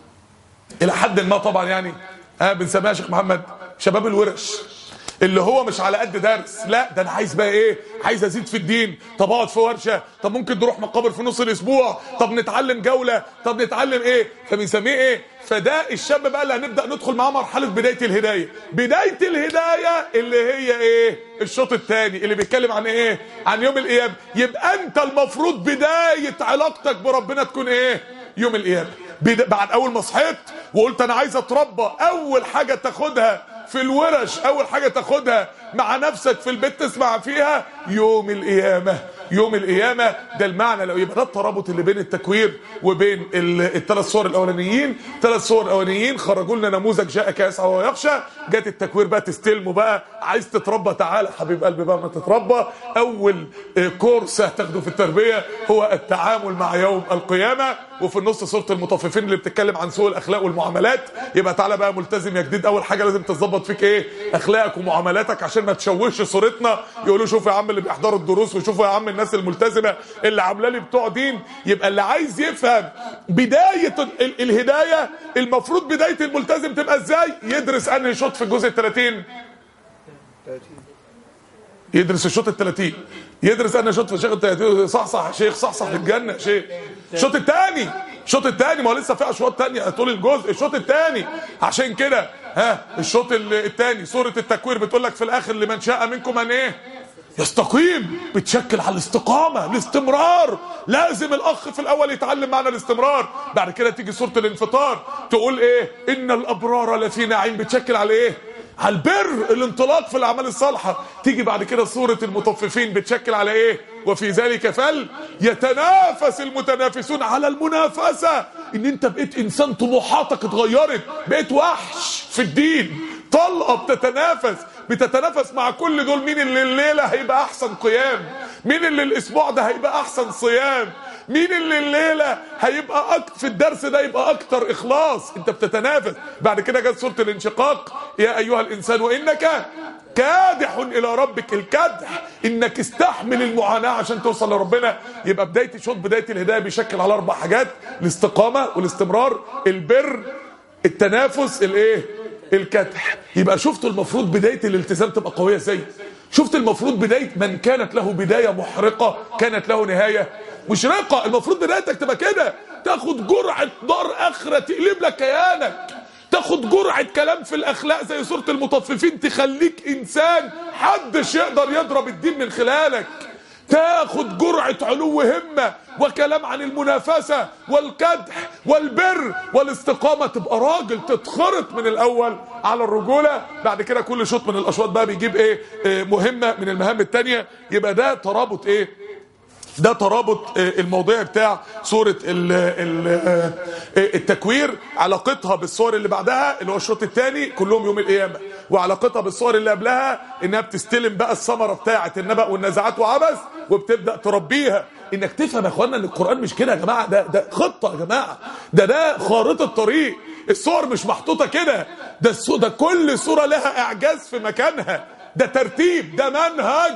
الى حد ما طبعا يعني ها بنسميها يا شيخ محمد شباب الورش اللي هو مش على قد درس لا ده انا عايز بقى ايه عايز ازيد في الدين طب اقعد في ورشه طب ممكن نروح مقابر في نص الاسبوع طب نتعلم جوله طب نتعلم ايه فبنسميه ايه فده الشاب بقى اللي هنبدا ندخل معاه مرحله بدايه الهدايه بدايه الهدايه اللي هي ايه الشوط الثاني اللي بيتكلم عن ايه عن يوم القيامه يبقى انت المفروض بدايه علاقتك بربنا تكون ايه يوم القيامه بد- بعد اول ما صحيت وقلت انا عايز اتربى اول حاجه تاخدها في الورش اول حاجه تاخدها مع نفسك في البيت تسمع فيها يوم القيامه يوم القيامه ده المعنى لو يبقى ده الترابط اللي بين التكوير وبين الثلاث صور الاولانيين ثلاث صور الاولانيين خرجوا لنا نموذج جاءك يسعى ويخشى جت التكوير بقى تستلمه بقى عايز تتربى تعالى حبيب قلبي بقى ما تتربى اول آه، كورس هتاخده في التربيه هو التعامل مع يوم القيامه وفي النص سوره المطففين اللي بتتكلم عن سوء الاخلاق والمعاملات يبقى تعالى بقى ملتزم يا جديد اول حاجه لازم تظبط فيك ايه اخلاقك ومعاملاتك عشان ما تشوهش صورتنا يقولوا شوفوا يا عم اللي بيحضروا الدروس وشوفوا يا عم الناس الملتزمه اللي عامله لي بتوع دين يبقى اللي عايز يفهم بدايه ال- الهدايه المفروض بدايه الملتزم تبقى ازاي يدرس انهي شوط في الجزء ال 30 يدرس الشوط ال 30 يدرس انا شوط في الشيخ ال 30 صح صح يا شيخ صح صح في الجنه يا شيخ الشوط الثاني الشوط الثاني ما هو لسه في اشواط ثانيه طول الجزء الشوط الثاني عشان كده ها الشوط الثاني سوره التكوير بتقول لك في الاخر لمن شاء منكم ان ايه يستقيم بتشكل على الاستقامه الاستمرار لازم الاخ في الاول يتعلم معنى الاستمرار بعد كده تيجي سوره الانفطار تقول ايه ان الابرار لفي نعيم بتشكل على ايه على البر الانطلاق في الاعمال الصالحه تيجي بعد كده سوره المطففين بتشكل على ايه وفي ذلك فل يتنافس المتنافسون على المنافسه ان انت بقيت انسان طموحاتك اتغيرت بقيت وحش في الدين طلقه بتتنافس بتتنافس مع كل دول مين اللي الليله هيبقى احسن قيام مين اللي الاسبوع ده هيبقى احسن صيام مين اللي الليله هيبقى أك... في الدرس ده يبقى اكتر اخلاص انت بتتنافس بعد كده جت سوره الانشقاق يا ايها الانسان وانك كادح الى ربك الكدح انك استحمل المعاناه عشان توصل لربنا يبقى بدايه شوط بدايه الهدايه بيشكل على اربع حاجات الاستقامه والاستمرار البر التنافس الايه الكدح يبقى شفتوا المفروض بدايه الالتزام تبقى قويه ازاي شفت المفروض بدايه من كانت له بدايه محرقه كانت له نهايه مشرقه المفروض بدايتك تبقى كده تاخد جرعه نار اخره تقلب لك كيانك تاخد جرعه كلام في الاخلاق زي سوره المطففين تخليك انسان حدش يقدر يضرب الدين من خلالك تاخد جرعة علو همة وكلام عن المنافسة والكدح والبر والاستقامة تبقى راجل تتخرط من الأول على الرجولة بعد كده كل شوط من الأشواط بقى بيجيب إيه, إيه مهمة من المهام التانية يبقى ده ترابط إيه ده ترابط آه، الموضوع بتاع سورة ال ال آه، التكوير علاقتها بالصور اللي بعدها اللي هو الشوط الثاني كلهم يوم القيامة وعلاقتها بالصور اللي قبلها انها بتستلم بقى الثمرة بتاعة النبأ والنزعات وعبث وبتبدأ تربيها انك تفهم يا اخوانا ان القرآن مش كده يا جماعة ده ده خطة يا جماعة ده ده خارطة طريق الصور مش محطوطة كده ده الصو- ده كل صورة لها اعجاز في مكانها ده ترتيب ده منهج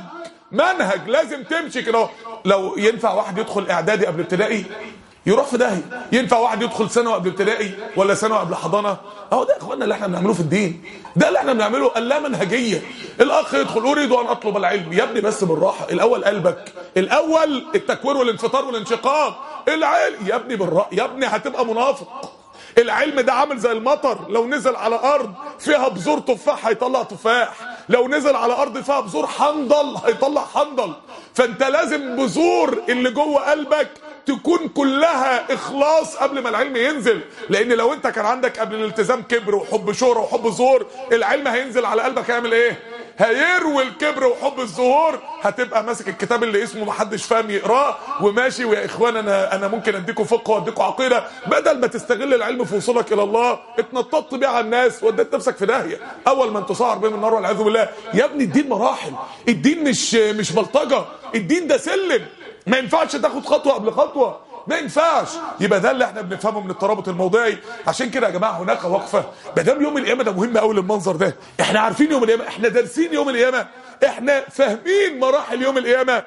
منهج لازم تمشي كده لو ينفع واحد يدخل اعدادي قبل ابتدائي يروح في داهيه ينفع واحد يدخل ثانوي قبل ابتدائي ولا ثانوي قبل حضانه اهو ده يا اخوانا اللي احنا بنعمله في الدين ده اللي احنا بنعمله اللامنهجيه الاخ يدخل اريد ان اطلب العلم يا ابني بس بالراحه الاول قلبك الاول التكوير والانفطار والانشقاق العلم يا ابني بالراحه يا ابني هتبقى منافق العلم ده عامل زي المطر لو نزل على ارض فيها بذور تفاح هيطلع تفاح لو نزل على ارض فيها بذور حنظل هيطلع حنظل فانت لازم بذور اللي جوه قلبك تكون كلها اخلاص قبل ما العلم ينزل لان لو انت كان عندك قبل الالتزام كبر وحب شهره وحب ظهور العلم هينزل على قلبك هيعمل ايه هيروي الكبر وحب الظهور هتبقى ماسك الكتاب اللي اسمه محدش فاهم يقراه وماشي ويا اخوان انا انا ممكن اديكم فقه واديكم عقيده بدل ما تستغل العلم في وصولك الى الله اتنططت بيه على الناس وديت نفسك في داهيه اول ما انتصار بهم النار والعياذ بالله يا ابني الدين مراحل الدين مش مش بلطجه الدين ده سلم ما ينفعش تاخد خطوه قبل خطوه ما ينفعش يبقى ده اللي احنا بنفهمه من الترابط الموضعي عشان كده يا جماعه هناك وقفه ما دام يوم القيامه ده مهم قوي للمنظر ده احنا عارفين يوم القيامه احنا دارسين يوم القيامه احنا فاهمين مراحل يوم القيامه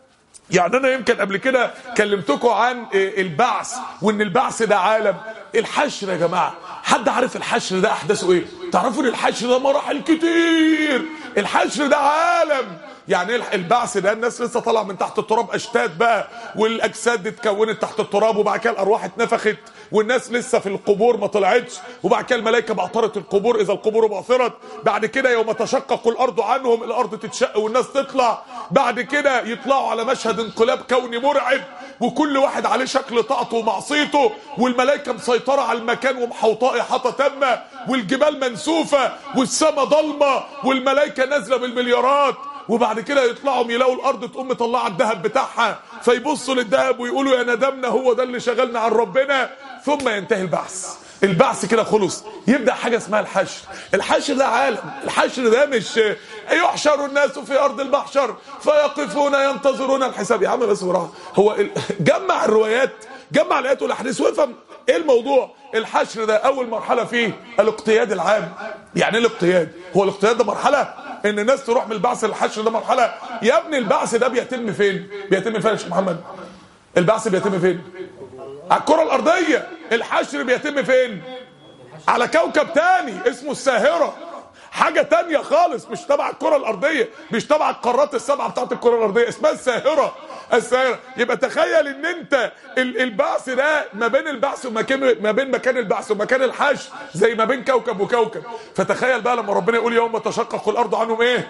يعني انا يمكن قبل كده كلمتكم عن البعث وان البعث ده عالم الحشر يا جماعه حد عارف الحشر ده احداثه ايه تعرفوا ان الحشر ده مراحل كتير الحشر ده عالم يعني ايه البعث ده الناس لسه طالعه من تحت التراب اشتات بقى والاجساد اتكونت تحت التراب وبعد كده الارواح اتنفخت والناس لسه في القبور ما طلعتش وبعد كده الملائكه بعثرت القبور اذا القبور بعثرت بعد كده يوم تشقق الارض عنهم الارض تتشق والناس تطلع بعد كده يطلعوا على مشهد انقلاب كوني مرعب وكل واحد عليه شكل طاعته ومعصيته والملائكه مسيطره على المكان ومحوطاه احاطه تامه والجبال منسوفه والسماء ضلمه والملائكه نازله بالمليارات وبعد كده يطلعوا يلاقوا الارض تقوم مطلعه الذهب بتاعها فيبصوا للذهب ويقولوا يا ندمنا هو ده اللي شغلنا عن ربنا ثم ينتهي البعث البعث كده خلص يبدا حاجه اسمها الحشر الحشر ده عالم الحشر ده مش يحشر الناس في ارض المحشر فيقفون ينتظرون الحساب يا عم بس براحه هو جمع الروايات جمع الايات والاحاديث وافهم ايه الموضوع الحشر ده اول مرحله فيه الاقتياد العام يعني ايه الاقتياد هو الاقتياد ده مرحله ان الناس تروح من البعث للحشر ده مرحله يا ابني البعث ده بيتم فين بيتم فين يا شيخ محمد البعث بيتم فين على الكره الارضيه الحشر بيتم فين على كوكب تاني اسمه الساهره حاجة تانية خالص مش تبع الكرة الأرضية مش تبع القارات السبعة بتاعت الكرة الأرضية اسمها الساهرة الساهرة يبقى تخيل ان انت البعث ده ما بين البعث ومكان ما بين مكان البعث ومكان الحشر زي ما بين كوكب وكوكب فتخيل بقى لما ربنا يقول يوم تشقق الأرض عنهم ايه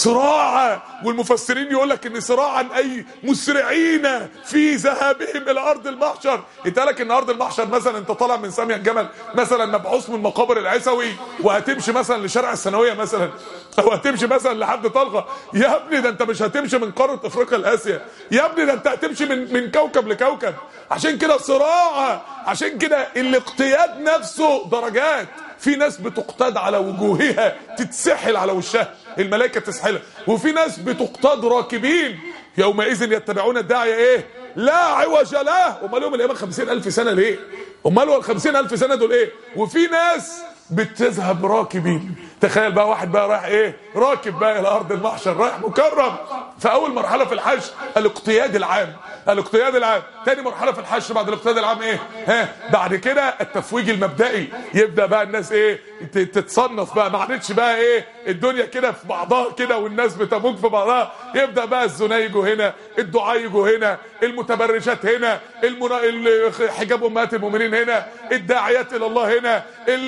صراعا والمفسرين يقول لك ان صراعا اي مسرعين في ذهابهم الى ارض المحشر انت لك ان ارض المحشر مثلا انت طالع من سامية الجمل مثلا مبعوث من مقابر العسوي وهتمشي مثلا لشارع الثانويه مثلا او هتمشي مثلا لحد طلقه يا ابني ده انت مش هتمشي من قاره افريقيا لاسيا يا ابني ده انت هتمشي من من كوكب لكوكب عشان كده صراع عشان كده الاقتياد نفسه درجات في ناس بتقتاد على وجوهها تتسحل على وشها الملائكه تسحلها وفي ناس بتقتاد راكبين يومئذ يتبعون الداعي ايه لا عوج له امال يوم القيامه 50000 سنه ليه امال هو ال 50000 سنه دول ايه وفي ناس بتذهب راكبين تخيل بقى واحد بقى رايح ايه راكب بقى الى ارض المحشر رايح مكرم فاول مرحله في الحشر الاقتياد العام الاقتياد العام تاني مرحله في الحشر بعد الاقتياد العام ايه ها بعد كده التفويج المبدئي يبدا بقى الناس ايه تتصنف بقى ما عادتش بقى ايه الدنيا كده في بعضها كده والناس بتموج في بعضها يبدا بقى الزنا يجوا هنا الدعاء يجوا هنا المتبرجات هنا المنا... حجاب امهات المؤمنين هنا الداعيات الى الله هنا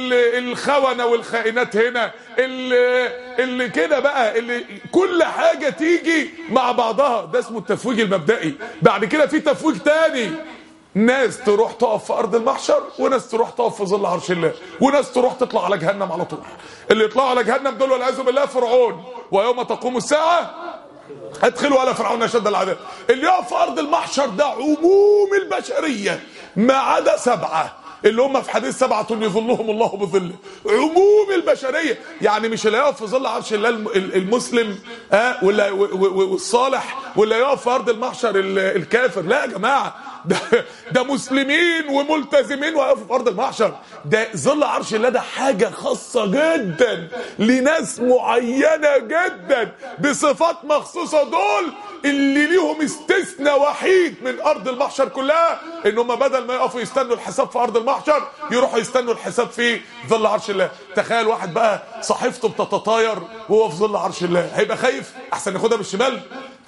الخونه والخائنات هنا اللي, اللي كده بقى اللي كل حاجه تيجي مع بعضها ده اسمه التفويج المبدئي بعد كده في تفويج تاني ناس تروح تقف في ارض المحشر وناس تروح تقف في ظل عرش الله وناس تروح تطلع على جهنم على طول اللي يطلعوا على جهنم دول والعياذ بالله فرعون ويوم تقوم الساعه ادخلوا على فرعون اشد العذاب اللي يقف في ارض المحشر ده عموم البشريه ما عدا سبعه اللي هم في حديث سبعة يظلهم الله بظله عموم البشرية يعني مش اللي يقف في ظل عرش الله المسلم آه ولا والصالح ولا يقف في أرض المحشر الكافر لا يا جماعة ده, ده مسلمين وملتزمين ويقفوا في أرض المحشر ده ظل عرش الله ده حاجة خاصة جدا لناس معينة جدا بصفات مخصوصة دول اللي ليهم استثناء وحيد من ارض المحشر كلها ان هم بدل ما يقفوا يستنوا الحساب في ارض المحشر يروحوا يستنوا الحساب في ظل عرش الله تخيل واحد بقى صحيفته بتتطاير وهو في ظل عرش الله هيبقى خايف احسن ياخدها بالشمال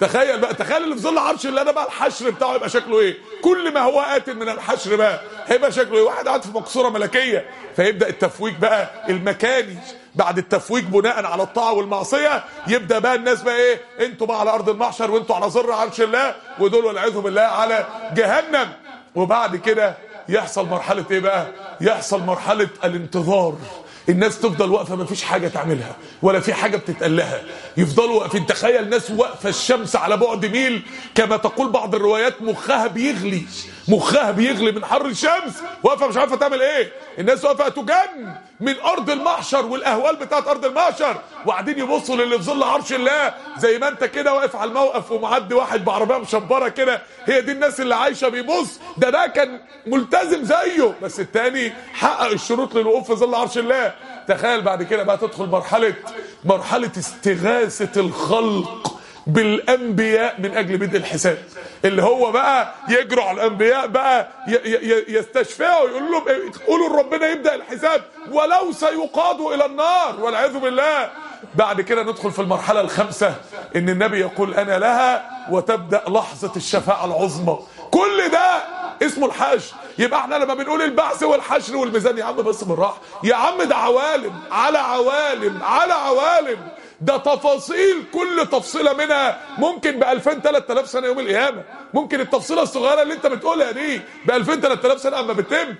تخيل بقى تخيل اللي في ظل عرش الله ده بقى الحشر بتاعه يبقى شكله ايه كل ما هو آت من الحشر بقى هيبقى شكله ايه واحد قاعد في مقصوره ملكيه فيبدا التفويج بقى المكاني بعد التفويج بناء على الطاعه والمعصيه يبدا بقى الناس بقى ايه انتوا بقى على ارض المحشر وانتوا على ظل عرش الله ودول والعياذ بالله على جهنم وبعد كده يحصل مرحله ايه بقى يحصل مرحله الانتظار الناس تفضل واقفه ما فيش حاجه تعملها ولا في حاجه بتتقال لها يفضلوا واقفين تخيل ناس واقفه الشمس على بعد ميل كما تقول بعض الروايات مخها بيغلي مخها بيغلي من حر الشمس واقفه مش عارفه تعمل ايه الناس واقفه تجن من ارض المحشر والاهوال بتاعت ارض المحشر وقاعدين يبصوا للي في ظل عرش الله زي ما انت كده واقف على الموقف ومعدي واحد بعربيه مشبره كده هي دي الناس اللي عايشه بيبص ده ده كان ملتزم زيه بس التاني حقق الشروط للوقوف في ظل عرش الله تخيل بعد كده بقى تدخل مرحله مرحله استغاثه الخلق بالانبياء من اجل بدء الحساب اللي هو بقى يجروا على الانبياء بقى يستشفعوا يقولوا لهم إيه؟ قولوا لربنا يبدا الحساب ولو سيقادوا الى النار والعياذ بالله بعد كده ندخل في المرحله الخامسه ان النبي يقول انا لها وتبدا لحظه الشفاعه العظمى كل ده اسمه الحشر يبقى احنا لما بنقول البعث والحشر والميزان يا عم بس بالراحه يا عم ده عوالم على عوالم على عوالم ده تفاصيل كل تفصيلة منها ممكن ب 2000 3000 سنة يوم القيامة ممكن التفصيلة الصغيرة اللي انت بتقولها دي ب 2000 3000 سنة اما بتتم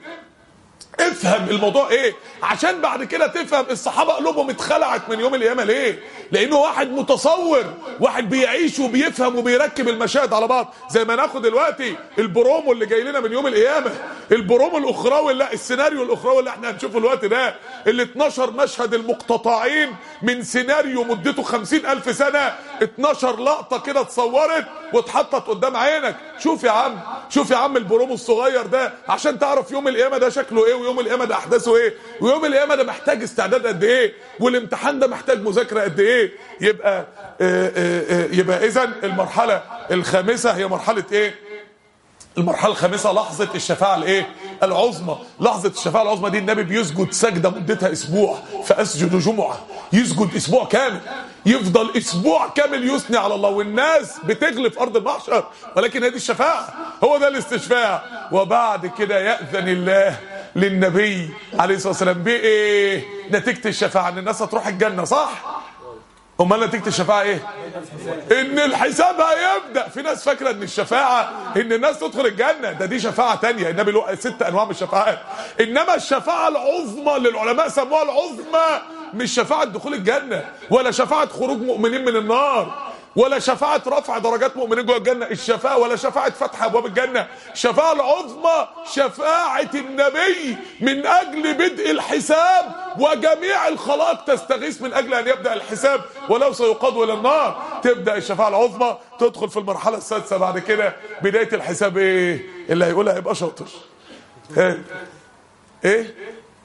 افهم الموضوع ايه عشان بعد كده تفهم الصحابه قلوبهم اتخلعت من يوم القيامه ليه لانه واحد متصور واحد بيعيش وبيفهم وبيركب المشاهد على بعض زي ما ناخد دلوقتي البرومو اللي جاي لنا من يوم القيامه البرومو الاخروي لا السيناريو الاخروي اللي احنا هنشوفه الوقت ده ال 12 مشهد المقتطعين من سيناريو مدته 50 الف سنه 12 لقطه كده اتصورت واتحطت قدام عينك شوف يا عم شوف يا عم البرومو الصغير ده عشان تعرف يوم القيامه ده شكله ايه ويوم القيامه ده احداثه ايه ويوم القيامه ده محتاج استعداد قد ايه والامتحان ده محتاج مذاكره قد ايه يبقى آآ آآ يبقى اذا المرحله الخامسه هي مرحله ايه المرحله الخامسه لحظه الشفاعه الايه العظمى لحظه الشفاعه العظمى دي النبي بيسجد سجده مدتها اسبوع فاسجد جمعه يسجد اسبوع كامل يفضل اسبوع كامل يثني على الله والناس بتغلي في ارض المحشر ولكن هذه الشفاعه هو ده الاستشفاع وبعد كده ياذن الله للنبي عليه الصلاه والسلام بايه نتيجه الشفاعه ان الناس هتروح الجنه صح امال نتيجه الشفاعه ايه ان الحساب هيبدا في ناس فاكره ان الشفاعه ان الناس تدخل الجنه ده دي شفاعه تانية النبي له ست انواع من الشفاعات انما الشفاعه العظمى اللي العلماء سموها العظمى مش شفاعه دخول الجنه ولا شفاعه خروج مؤمنين من النار ولا شفاعة رفع درجات مؤمنين جوه الجنة الشفاعة ولا شفاعة فتح أبواب الجنة الشفاعة العظمى شفاعة النبي من أجل بدء الحساب وجميع الخلائق تستغيث من أجل أن يبدأ الحساب ولو سيقاد إلى النار تبدأ الشفاعة العظمى تدخل في المرحلة السادسة بعد كده بداية الحساب إيه اللي هيقولها هيبقى شاطر إيه إيه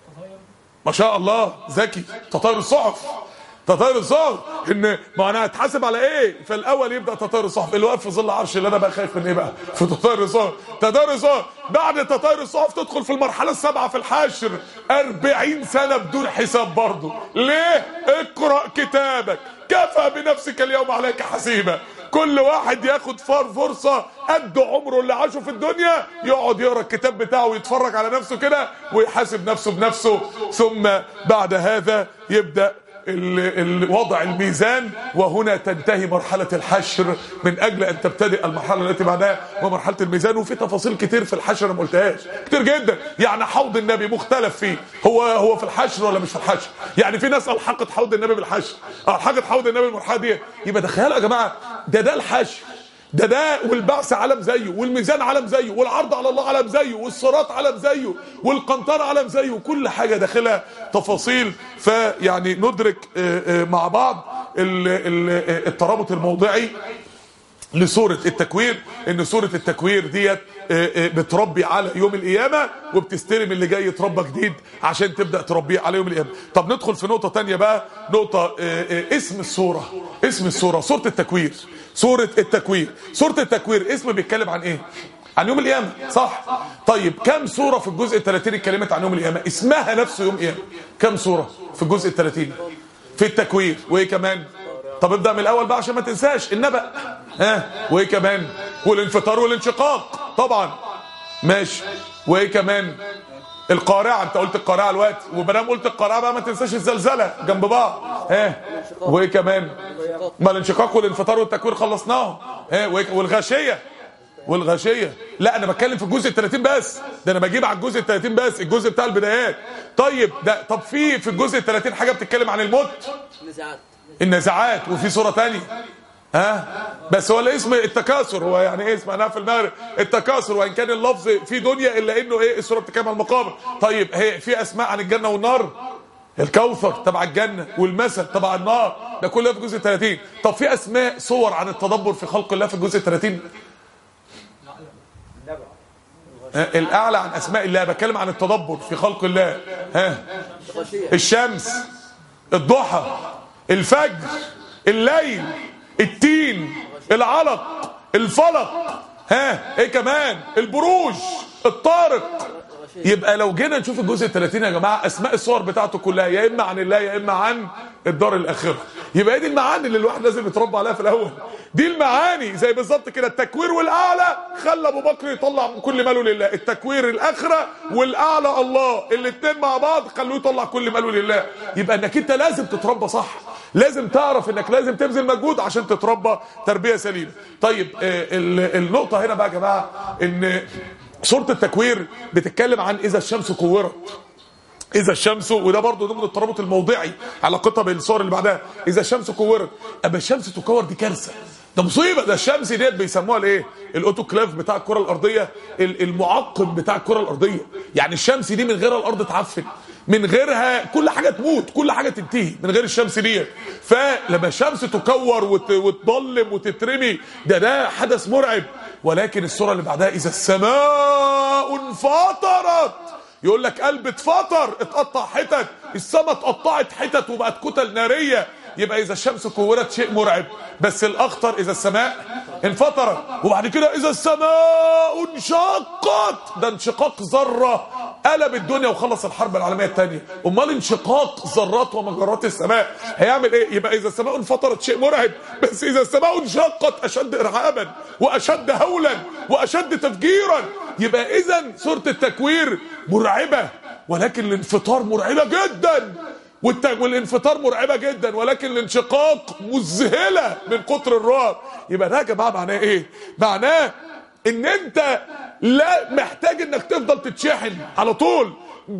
ما شاء الله ذكي تطاير الصحف تطاير الصحف ان ما انا هتحاسب على ايه فالاول يبدا تطاير الصحف اللي واقف في ظل عرش اللي انا بقى خايف من ايه بقى في تطاير الصحف تطاير الصحف بعد تطاير الصحف تدخل في المرحله السابعه في الحاشر 40 سنه بدون حساب برضه ليه اقرا كتابك كفى بنفسك اليوم عليك حسيبا كل واحد ياخد فار فرصة قد عمره اللي عاشه في الدنيا يقعد يقرا الكتاب بتاعه ويتفرج على نفسه كده ويحاسب نفسه بنفسه ثم بعد هذا يبدأ وضع الميزان وهنا تنتهي مرحلة الحشر من أجل أن تبتدئ المرحلة التي بعدها ومرحلة الميزان وفي تفاصيل كتير في الحشر أنا ما قلتهاش كتير جدا يعني حوض النبي مختلف فيه هو هو في الحشر ولا مش في الحشر يعني في ناس ألحقت حوض النبي بالحشر ألحقت حوض النبي بالمرحلة دي يبقى تخيلوا يا جماعة ده ده الحشر ده ده والبعث علم زيه والميزان علم زيه والعرض على الله علم زيه والصراط علم زيه والقنطرة علم زيه وكل حاجة داخلها تفاصيل فيعني ندرك مع بعض الترابط الموضعي لسورة التكوير ان سورة التكوير ديت بتربي على يوم القيامة وبتستلم اللي جاي يتربى جديد عشان تبدأ تربيه على يوم القيامة طب ندخل في نقطة تانية بقى نقطة اسم السورة اسم السورة سورة التكوير سورة التكوير سورة التكوير اسم بيتكلم عن ايه عن يوم القيامة صح طيب كم سورة في الجزء الثلاثين اتكلمت عن يوم القيامة اسمها نفسه يوم القيامة كم سورة في الجزء الثلاثين في التكوير وايه كمان طب ابدأ من الاول بقى عشان ما تنساش النبأ ها وايه كمان والانفطار والانشقاق طبعا ماشي وايه كمان القارعه انت قلت القارعه الوقت وبنام قلت القارعه بقى ما تنساش الزلزله جنب بعض ها وايه كمان ما الانشقاق والانفطار والتكوير خلصناهم ها وإيه- والغاشيه والغاشيه لا انا بتكلم في الجزء ال 30 بس ده انا بجيب على الجزء ال 30 بس الجزء بتاع البدايات طيب ده طب في في الجزء ال 30 حاجه بتتكلم عن الموت نزاعات النزاعات وفي صورة تانية ها بس هو الاسم التكاثر هو يعني ايه اسمها في المغرب التكاثر وان كان اللفظ في دنيا الا انه ايه الصورة بتتكلم عن المقابر طيب هي في اسماء عن الجنة والنار الكوثر تبع الجنة والمثل تبع النار ده كله في الجزء 30 طب في اسماء صور عن التدبر في خلق الله في الجزء 30 ها، الاعلى عن اسماء الله بتكلم عن التدبر في خلق الله ها غشية الشمس الضحى الفجر الليل التين العلق الفلق ها ايه كمان البروج الطارق يبقى لو جينا نشوف الجزء ال 30 يا جماعه اسماء الصور بتاعته كلها يا اما عن الله يا اما عن الدار الاخره يبقى هي دي المعاني اللي الواحد لازم يتربى عليها في الاول دي المعاني زي بالظبط كده التكوير والاعلى خلى ابو بكر يطلع من كل ماله لله التكوير الاخره والاعلى الله الاثنين مع بعض خلوه يطلع كل ماله لله يبقى انك انت لازم تتربى صح لازم تعرف انك لازم تبذل مجهود عشان تتربى تربيه سليمه طيب آه، ال- النقطه هنا بقى يا جماعه ان سوره التكوير بتتكلم عن اذا الشمس كورت اذا الشمس وده برضه ضمن الترابط الموضعي علاقتها بالصور اللي بعدها اذا الشمس كورت اما الشمس تكور دي كارثه ده مصيبه ده الشمس ديت بيسموها الايه الاوتوكلاف بتاع الكره الارضيه ال- المعقم بتاع الكره الارضيه يعني الشمس دي من غيرها الارض تعفن من غيرها كل حاجه تموت كل حاجه تنتهي من غير الشمس ديت فلما الشمس تكور وت- وتضلم وتترمي ده ده حدث مرعب ولكن الصوره اللي بعدها اذا السماء انفطرت يقول لك قلب اتفطر اتقطع حتت السما اتقطعت حتت وبقت كتل ناريه يبقى اذا الشمس كورت شيء مرعب بس الاخطر اذا السماء انفطرت وبعد كده اذا السماء انشقت ده انشقاق ذره قلب الدنيا وخلص الحرب العالميه الثانيه امال انشقاق ذرات ومجرات السماء هيعمل ايه يبقى اذا السماء انفطرت شيء مرعب بس اذا السماء انشقت اشد ارعابا واشد هولا واشد تفجيرا يبقى اذا سوره التكوير مرعبه ولكن الانفطار مرعبه جدا والت- والانفطار مرعبه جدا ولكن الانشقاق مذهله من كتر الرعب يبقى ده يا جماعه معناه ايه معناه ان انت لا محتاج انك تفضل تتشحن على طول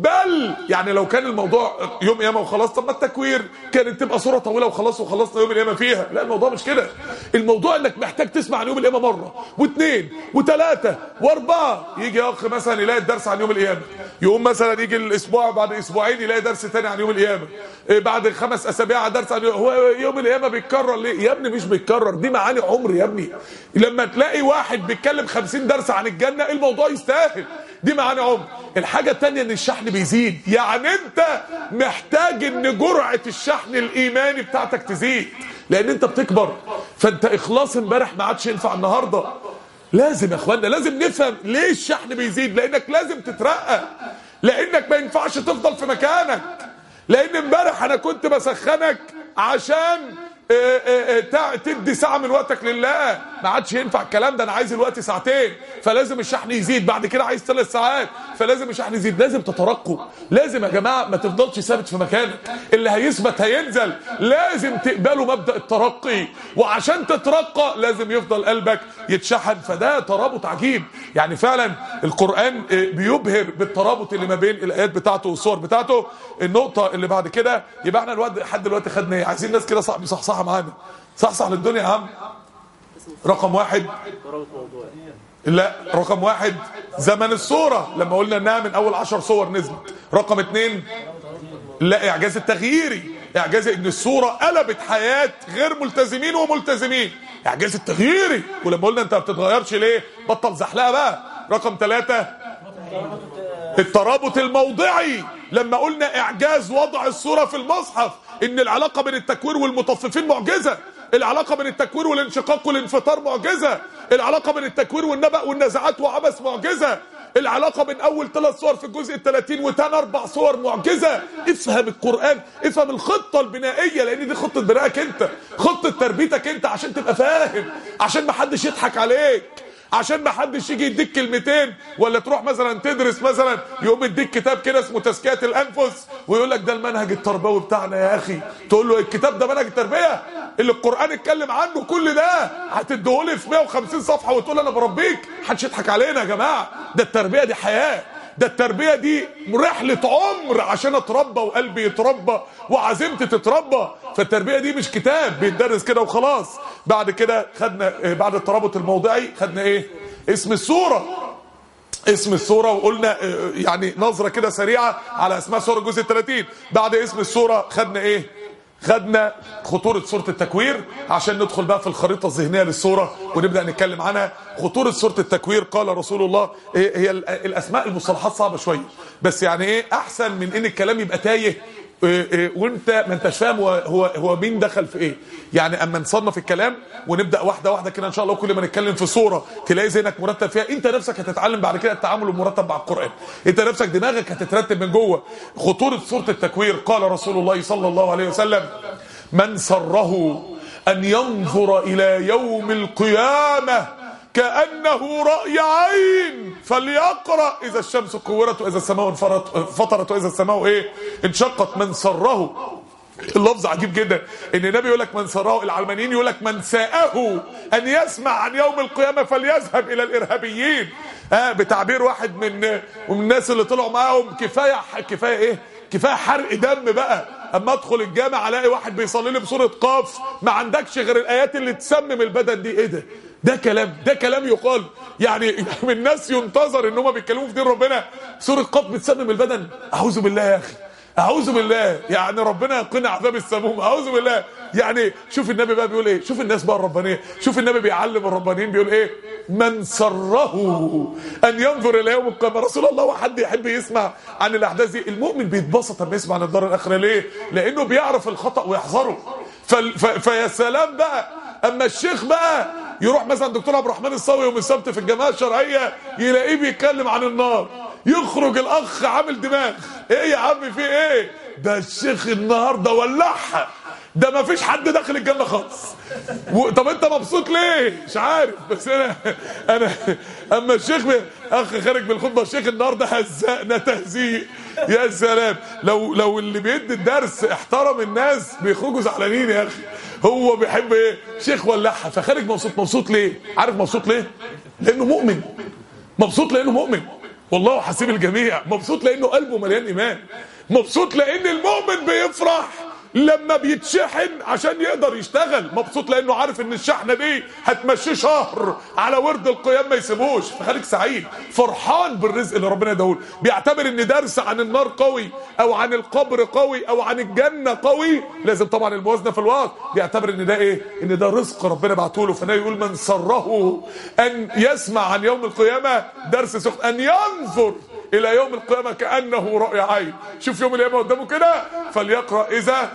بل يعني لو كان الموضوع يوم قيامه وخلاص طب ما التكوير كانت تبقى صوره طويله وخلاص وخلصنا يوم القيامه فيها لا الموضوع مش كده الموضوع انك محتاج تسمع عن يوم القيامه مره واثنين وثلاثه واربعه يجي اخ مثلا يلاقي الدرس عن يوم القيامه يقوم مثلا يجي الاسبوع بعد اسبوعين يلاقي درس تاني عن يوم القيامه إيه بعد خمس اسابيع درس عن يوم هو يوم القيامه بيتكرر ليه يا ابني مش بيتكرر دي معاني عمر يا ابني لما تلاقي واحد بيتكلم 50 درس عن الجنه الموضوع يستاهل دي معاني عمر الحاجه الثانيه ان الشحن بيزيد يعني انت محتاج ان جرعه الشحن الايماني بتاعتك تزيد لان انت بتكبر فانت اخلاص امبارح ما عادش ينفع النهارده لازم يا اخوانا لازم نفهم ليه الشحن بيزيد لانك لازم تترقى لانك ما ينفعش تفضل في مكانك لان امبارح انا كنت بسخنك عشان آه، آه، آه، تع- تدي ساعة من وقتك لله ما عادش ينفع الكلام ده انا عايز الوقت ساعتين فلازم الشحن يزيد بعد كده عايز ثلاث ساعات فلازم الشحن يزيد لازم تترقوا لازم يا جماعة ما تفضلش ثابت في مكانك اللي هيثبت هينزل لازم تقبلوا مبدأ الترقي وعشان تترقى لازم يفضل قلبك يتشحن فده ترابط عجيب يعني فعلا القرآن آه، بيبهر بالترابط اللي ما بين الآيات بتاعته والصور بتاعته النقطة اللي بعد كده يبقى احنا الوقت لحد دلوقتي خدنا ايه عايزين ناس كده صاحبي صحصحة معانا صحصح للدنيا يا عم رقم واحد ترابط موضوعي لا رقم واحد زمن الصورة لما قلنا انها من اول عشر صور نزلت رقم اتنين لا اعجاز التغييري اعجاز ان الصورة قلبت حياة غير ملتزمين وملتزمين اعجاز التغييري ولما قلنا انت ما بتتغيرش ليه بطل زحلقة بقى رقم ثلاثة الترابط الموضعي لما قلنا اعجاز وضع الصورة في المصحف ان العلاقة بين التكوير والمطففين معجزة العلاقة بين التكوير والانشقاق والانفطار معجزة العلاقة بين التكوير والنبأ والنزعات وعبث معجزة العلاقه بين اول ثلاث صور في الجزء ال 30 وتاني اربع صور معجزه افهم القران افهم الخطه البنائيه لان دي خطه بنائك انت خطه تربيتك انت عشان تبقى فاهم عشان ما حدش يضحك عليك عشان ما حدش يجي يديك كلمتين ولا تروح مثلا تدرس مثلا يقوم يديك كتاب كده اسمه تزكيه الانفس ويقول لك ده المنهج التربوي بتاعنا يا اخي تقول له الكتاب ده منهج التربيه اللي القران اتكلم عنه كل ده هتديهولي في 150 صفحه وتقول انا بربيك محدش يضحك علينا يا جماعه ده التربيه دي حياه ده التربيه دي رحله عمر عشان اتربى وقلبي يتربى وعزيمتي تتربى فالتربيه دي مش كتاب بيتدرس كده وخلاص بعد كده خدنا آه، بعد الترابط الموضعي خدنا ايه اسم السوره اسم السورة وقلنا آه، يعني نظرة كده سريعة على اسماء سورة الجزء 30 بعد اسم السورة خدنا ايه خدنا خطورة سورة التكوير عشان ندخل بقى في الخريطة الذهنية للسورة ونبدأ نتكلم عنها خطورة سورة التكوير قال رسول الله إيه هي ال- الأسماء المصطلحات صعبة شوية بس يعني ايه أحسن من إن الكلام يبقى تايه إيه إيه وانت ما انتش فاهم هو هو هو مين دخل في ايه يعني اما نصنف الكلام ونبدا واحده واحده كده ان شاء الله كل ما نتكلم في صوره تلاقي ذهنك مرتب فيها انت نفسك هتتعلم بعد كده التعامل المرتب مع القران انت نفسك دماغك هتترتب من جوه خطوره سوره التكوير قال رسول الله صلى الله عليه وسلم من سره ان ينظر الى يوم القيامه كأنه رأي عين فليقرأ إذا الشمس كورت وإذا السماء انفرت- فطرت وإذا السماء إيه انشقت من سره اللفظ عجيب جدا ان النبي يقول لك من سره العلمانيين يقول لك من ساءه ان يسمع عن يوم القيامه فليذهب الى الارهابيين آه بتعبير واحد من من الناس اللي طلعوا معاهم كفايه كفايه ايه كفايه حرق دم بقى اما ادخل الجامع الاقي واحد بيصلي لي بسوره قاف ما عندكش غير الايات اللي تسمم البدن دي ايه ده ده كلام ده كلام يقال يعني من الناس ينتظر ان هم بيتكلموا في دين ربنا سوره قاف بتسمم البدن اعوذ بالله يا اخي اعوذ بالله يعني ربنا يقينا عذاب السموم اعوذ بالله يعني شوف النبي بقى بيقول ايه شوف الناس بقى الربانيه شوف النبي بيعلم الربانيين بيقول ايه من سره ان ينظر الى يوم القيامه رسول الله وحد يحب يسمع عن الاحداث دي المؤمن بيتبسط لما يسمع عن الدار الاخره ليه لانه بيعرف الخطا ويحذره فال- ف- فيا سلام بقى اما الشيخ بقى يروح مثلا دكتور عبد الرحمن الصاوي يوم السبت في الجماعه الشرعيه يلاقيه بيتكلم عن النار يخرج الاخ عامل دماغ ايه يا عم في ايه ده الشيخ النهارده ولعها ده ما فيش حد داخل الجنه خالص و... طب انت مبسوط ليه مش عارف بس انا انا اما الشيخ ب... اخ خارج من الخطبه الشيخ النهارده هزقنا تهزيق يا سلام لو لو اللي بيدي الدرس احترم الناس بيخرجوا زعلانين يا اخي هو بيحب ايه شيخ ولعها فخارج مبسوط مبسوط ليه عارف مبسوط ليه لانه مؤمن مبسوط لانه مؤمن والله حسيب الجميع مبسوط لانه قلبه مليان ايمان مبسوط لان المؤمن بيفرح لما بيتشحن عشان يقدر يشتغل مبسوط لانه عارف ان الشحنه دي هتمشيه شهر على ورد القيام ما يسيبوش فخليك سعيد فرحان بالرزق اللي ربنا يديهوله بيعتبر ان درس عن النار قوي او عن القبر قوي او عن الجنه قوي لازم طبعا الموازنه في الوقت بيعتبر ان ده ايه ان ده رزق ربنا بعته له فانا يقول من سره ان يسمع عن يوم القيامه درس سخن ان ينظر الى يوم القيامه كانه رؤيا عين شوف يوم القيامه قدامه كده فليقرا اذا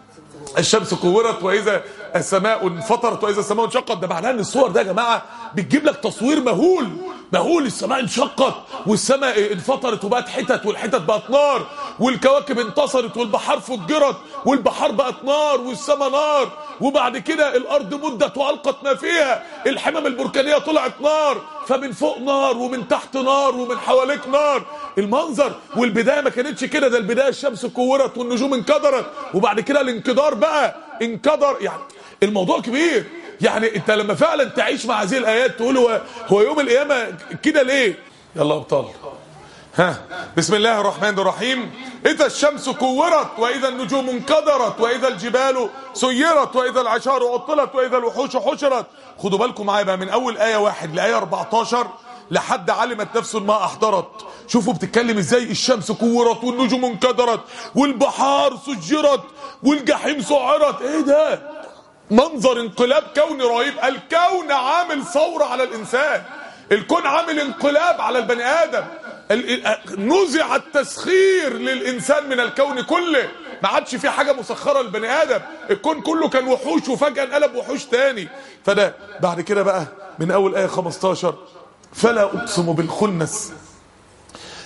الشمس كورت واذا السماء انفطرت واذا السماء انشقت ده معناه ان الصور ده يا جماعه بتجيب لك تصوير مهول مهول السماء انشقت والسماء انفطرت وبقت حتت والحتت بقت نار والكواكب انتصرت والبحار فجرت والبحار بقت نار والسماء نار وبعد كده الارض مدت والقت ما فيها الحمم البركانيه طلعت نار فمن فوق نار ومن تحت نار ومن حواليك نار المنظر والبدايه ما كانتش كده ده البدايه الشمس كورت والنجوم انكدرت وبعد كده الانكدار بقى انكدر يعني الموضوع كبير يعني انت لما فعلا تعيش مع هذه الايات تقول هو هو يوم القيامه كده ليه يلا ابطال ها بسم الله الرحمن الرحيم إذا الشمس كورت وإذا النجوم انكدرت وإذا الجبال سيرت وإذا العشار عطلت وإذا الوحوش حشرت خدوا بالكم معايا بقى من أول آية واحد لآية 14 لحد علمت نفس ما أحضرت شوفوا بتتكلم إزاي الشمس كورت والنجوم انكدرت والبحار سجرت والجحيم سعرت إيه ده منظر انقلاب كوني رهيب الكون عامل ثورة على الإنسان الكون عامل انقلاب على البني آدم ال- ال- نزع التسخير للإنسان من الكون كله ما عادش في حاجة مسخرة للبني آدم الكون كله كان وحوش وفجأة انقلب وحوش تاني فده بعد كده بقى من أول آية 15 فلا أقسم بالخنس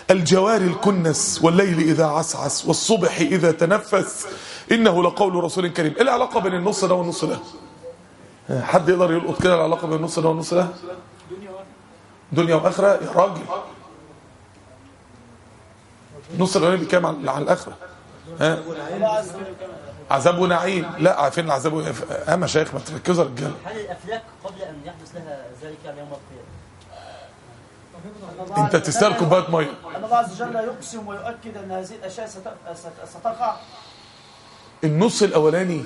الجوار الكنس والليل إذا عسعس والصبح إذا تنفس إنه لقول رسول كريم إيه العلاقة بين النص ده والنص ده حد يقدر يلقط كده العلاقة بين النص ده والنص ده دنيا وآخرة يا راجل النص الأولاني بيتكلم عن عن الآخرة ها عذاب ونعيم لا عارفين العذاب ونعيم اه مشايخ ما تركزوا يا رجاله هل الافلاك قبل ان يحدث لها ذلك يعني يوم القيامه؟ انت تستاهل كوبايه ميه أن الله عز وجل يقسم ويؤكد أن هذه الأشياء ست- ست- ستقع النص الاولاني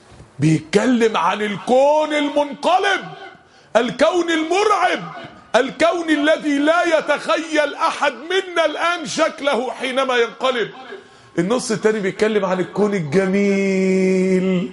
بيتكلم عن الكون المنقلب الكون المرعب الكون الذي لا يتخيل احد منا الان شكله حينما ينقلب النص التاني بيتكلم عن الكون الجميل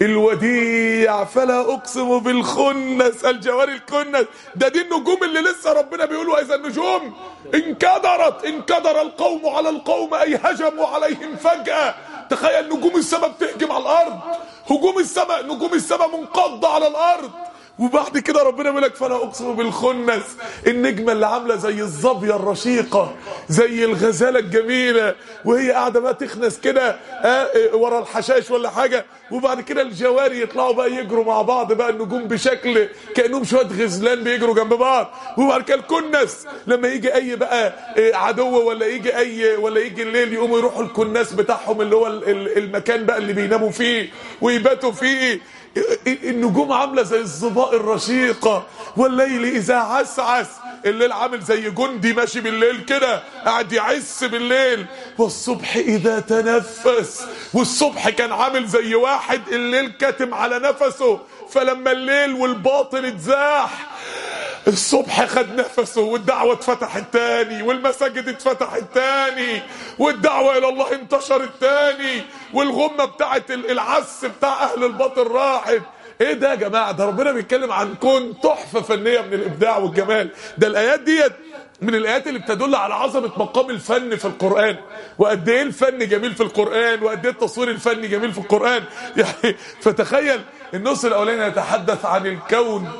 الوديع فلا اقسم بالخنس الجوار الكنس ده دي النجوم اللي لسه ربنا بيقول واذا النجوم انكدرت انكدر القوم على القوم اي هجموا عليهم فجاه تخيل نجوم السماء بتهجم على الارض هجوم السماء نجوم السماء منقضه على الارض وبعد كده ربنا بيقول لك فلا اقسم بالخنس النجمه اللي عامله زي الظبيه الرشيقه زي الغزاله الجميله وهي قاعده بقى تخنس كده آه، آه، ورا الحشاش ولا حاجه وبعد كده الجواري يطلعوا بقى يجروا مع بعض بقى النجوم بشكل كانهم شويه غزلان بيجروا جنب بعض وبعد كده الكنس لما يجي اي بقى آه، عدو ولا يجي اي ولا يجي الليل يقوموا يروحوا الكناس بتاعهم اللي هو ال- ال- المكان بقى اللي بيناموا فيه ويباتوا فيه النجوم عامله زي الظباء الرشيقه والليل اذا عسعس الليل عامل زي جندي ماشي بالليل كده قاعد يعس بالليل والصبح اذا تنفس والصبح كان عامل زي واحد الليل كاتم على نفسه فلما الليل والباطل اتزاح الصبح خد نفسه والدعوة اتفتحت تاني والمساجد اتفتحت تاني والدعوة إلى الله انتشرت تاني والغمة بتاعت ال- العس بتاع أهل الباطل راحت ايه ده يا جماعة ده ربنا بيتكلم عن كون تحفة فنية من الإبداع والجمال ده الآيات ديت من الآيات اللي بتدل على عظمة مقام الفن في القرآن وقد ايه الفن جميل في القرآن وقد ايه التصوير الفني جميل في القرآن يعني فتخيل النص الأولاني يتحدث عن الكون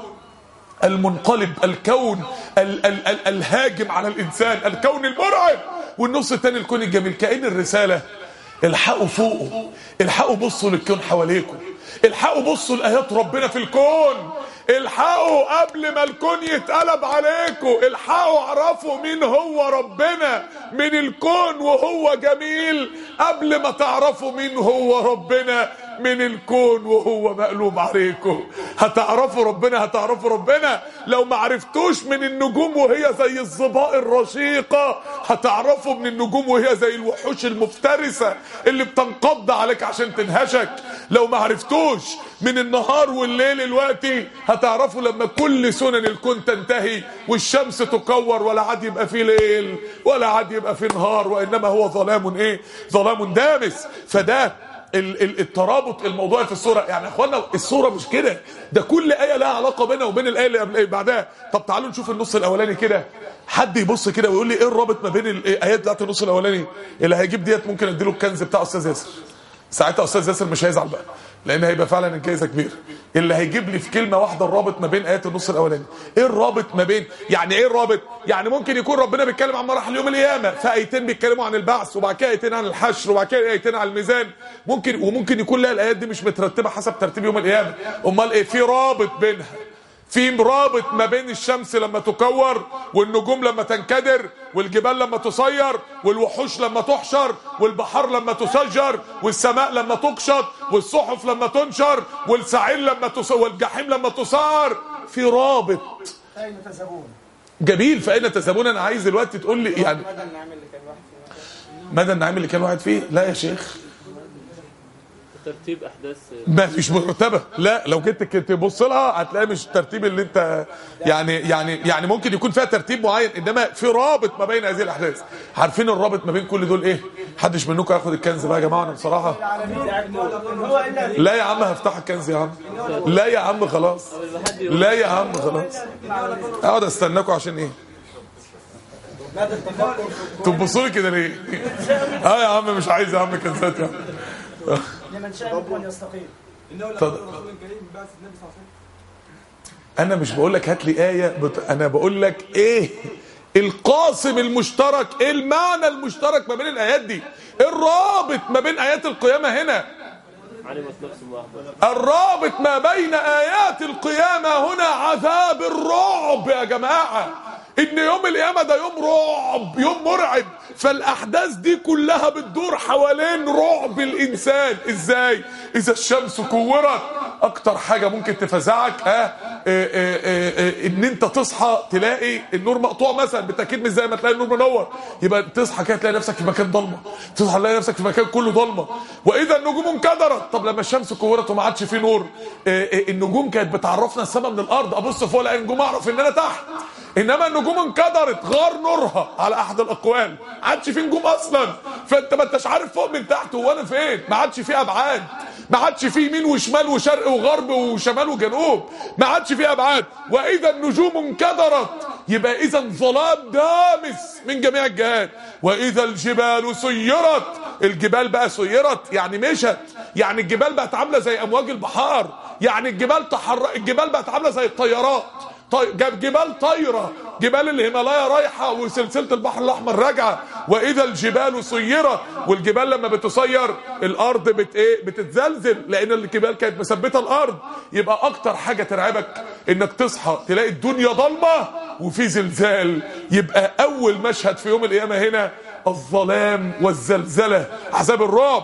المنقلب الكون ال ال ال الهاجم على الانسان الكون المرعب والنص الثاني الكون الجميل كأن الرسالة الحقوا فوقه الحقوا بصوا للكون حواليكم الحقوا بصوا لآيات ربنا في الكون الحقوا قبل ما الكون يتقلب عليكم الحقوا اعرفوا مين هو ربنا من الكون وهو جميل قبل ما تعرفوا مين هو ربنا من الكون وهو مقلوب عليكم هتعرفوا ربنا هتعرفوا ربنا لو ما عرفتوش من النجوم وهي زي الظباء الرشيقة هتعرفوا من النجوم وهي زي الوحوش المفترسة اللي بتنقض عليك عشان تنهشك لو ما عرفتوش من النهار والليل الوقتي هتعرفوا لما كل سنن الكون تنتهي والشمس تكور ولا عاد يبقى فيه ليل ولا عاد يبقى فيه نهار وانما هو ظلام ايه ظلام دامس فده ال- ال- الترابط الموضوعي في الصوره يعني يا اخوانا الصوره مش كده ده كل ايه لها علاقه بينها وبين الايه اللي قبل بعدها طب تعالوا نشوف النص الاولاني كده حد يبص كده ويقول لي ايه الرابط ما بين الايات بتاعت النص الاولاني اللي هيجيب ديت ممكن اديله الكنز بتاع استاذ ياسر ساعتها استاذ ياسر مش هيزعل بقى لان هيبقى فعلا الجايزه كبيره اللي هيجيب لي في كلمه واحده الرابط ما بين ايات النص الاولاني ايه الرابط ما بين يعني ايه الرابط يعني ممكن يكون ربنا بيتكلم عن مراحل يوم القيامه فايتين بيتكلموا عن البعث وبعد كده ايتين عن الحشر وبعد كده ايتين عن الميزان ممكن وممكن يكون لا الايات دي مش مترتبه حسب ترتيب يوم القيامه امال ايه في رابط بينها في رابط ما بين الشمس لما تكور والنجوم لما تنكدر والجبال لما تصير والوحوش لما تحشر والبحار لما تسجر والسماء لما تقشط والصحف لما تنشر والسعير لما تص... والجحيم لما تصار في رابط أين تذهبون؟ جميل فأين تذهبون انا عايز دلوقتي تقول لي يعني مدى النعيم اللي كان واحد فيه لا يا شيخ ترتيب احداث ما فيش مرتبه لا لو جيت ك- تبص لها هتلاقي مش الترتيب اللي انت يعني يعني يعني ممكن يكون فيها ترتيب معين انما في رابط ما بين هذه الاحداث عارفين الرابط ما بين كل دول ايه حدش منكم ياخد الكنز بقى يا جماعه انا بصراحه العالمين إن هو إلا لا يا عم هفتح الكنز يا عم لا يا عم خلاص لا يا عم خلاص اقعد استناكم عشان ايه تبصوا لي كده ليه اه يا عم مش عايز يا عم كنزات يا عم لمن شاء منكم أن يستقيم اتفضل. انا مش بقول لك هات لي ايه بت... انا بقول لك ايه القاسم المشترك ايه المعنى المشترك ما بين الايات دي الرابط ما بين ايات القيامه هنا علمت نفس ما أحدث الرابط ما بين ايات القيامه هنا عذاب الرعب يا جماعه ان يوم القيامه ده يوم رعب يوم مرعب فالاحداث دي كلها بتدور حوالين رعب الانسان ازاي اذا الشمس كورت اكتر حاجه ممكن تفزعك ها آه، آه، آه، آه، ان انت تصحى تلاقي النور مقطوع مثلا بالتاكيد مش زي ما تلاقي النور منور يبقى تصحى كده تلاقي نفسك في مكان ضلمه تصحى تلاقي نفسك في مكان كله ضلمه واذا النجوم انكدرت طب لما الشمس كورت وما عادش فيه نور آه، آه، النجوم كانت بتعرفنا السماء من الارض ابص فوق الاقي نجوم اعرف ان انا تحت انما النجوم انكدرت غار نورها على احد الاقوال ما عادش في نجوم اصلا فانت ما انتش عارف فوق من تحت هو انا فين ما عادش في ابعاد ما عادش في يمين وشمال وشرق وغرب وشمال وجنوب ما عادش في ابعاد واذا النجوم انكدرت يبقى اذا ظلام دامس من جميع الجهات واذا الجبال سيرت الجبال بقى سيرت يعني مشت يعني الجبال بقت عامله زي امواج البحار يعني الجبال تحرك الجبال بقت عامله زي الطيارات طي... جاب جبال طايرة جبال الهيمالايا رايحة وسلسلة البحر الأحمر راجعة وإذا الجبال سيرت والجبال لما بتسير الأرض بت إيه بتتزلزل لأن الجبال كانت مثبتة الأرض يبقى أكتر حاجة ترعبك إنك تصحى تلاقي الدنيا ضلمة وفي زلزال يبقى أول مشهد في يوم القيامة هنا الظلام والزلزلة عذاب الرعب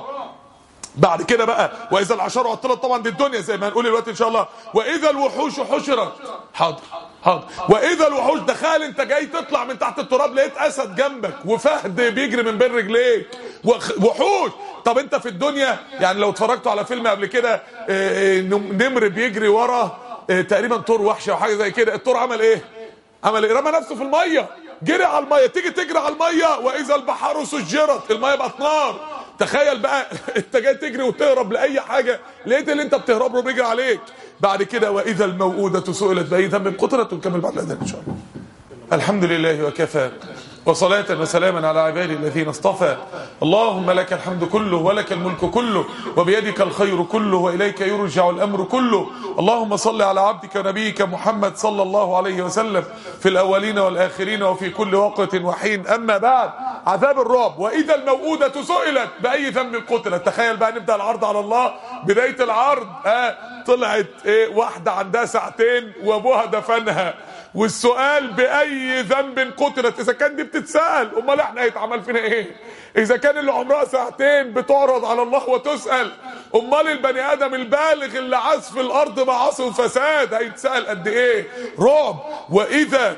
بعد كده بقى واذا العشر عطلت طبعا دي الدنيا زي ما هنقول دلوقتي ان شاء الله واذا الوحوش حشرت حاضر حاضر واذا الوحوش تخيل انت جاي تطلع من تحت التراب لقيت اسد جنبك وفهد بيجري من بين رجليك وخ- وحوش طب انت في الدنيا يعني لو اتفرجتوا على فيلم قبل كده اه، اه، نم- نمر بيجري ورا اه، تقريبا طور وحشه او حاجه زي كده الطور عمل ايه عمل ايه رمى نفسه في الميه جري على الميه تيجي تجري على الميه واذا البحار سجرت الميه بقت نار تخيل بقى انت جاي تجري وتهرب لاي حاجه لقيت اللي انت بتهرب له بيجري عليك بعد كده واذا الموءوده سئلت باي ذنب قتلت ونكمل بعد الاذان ان شاء الله الحمد لله وكفى وصلاة وسلاما على عباده الذين اصطفى اللهم لك الحمد كله ولك الملك كله وبيدك الخير كله وإليك يرجع الأمر كله اللهم صل على عبدك ونبيك محمد صلى الله عليه وسلم في الأولين والآخرين وفي كل وقت وحين أما بعد عذاب الرعب وإذا الموءودة سئلت بأي ذنب قتلت تخيل بقى نبدأ العرض على الله بداية العرض آه طلعت إيه واحدة عندها ساعتين وأبوها دفنها والسؤال باي ذنب قتلت اذا كان دي بتتسال امال احنا هيتعمل فينا ايه اذا كان اللي عمرها ساعتين بتعرض على الله وتسال امال البني ادم البالغ اللي عاش في الارض معاصي وفساد هيتسال قد ايه رعب واذا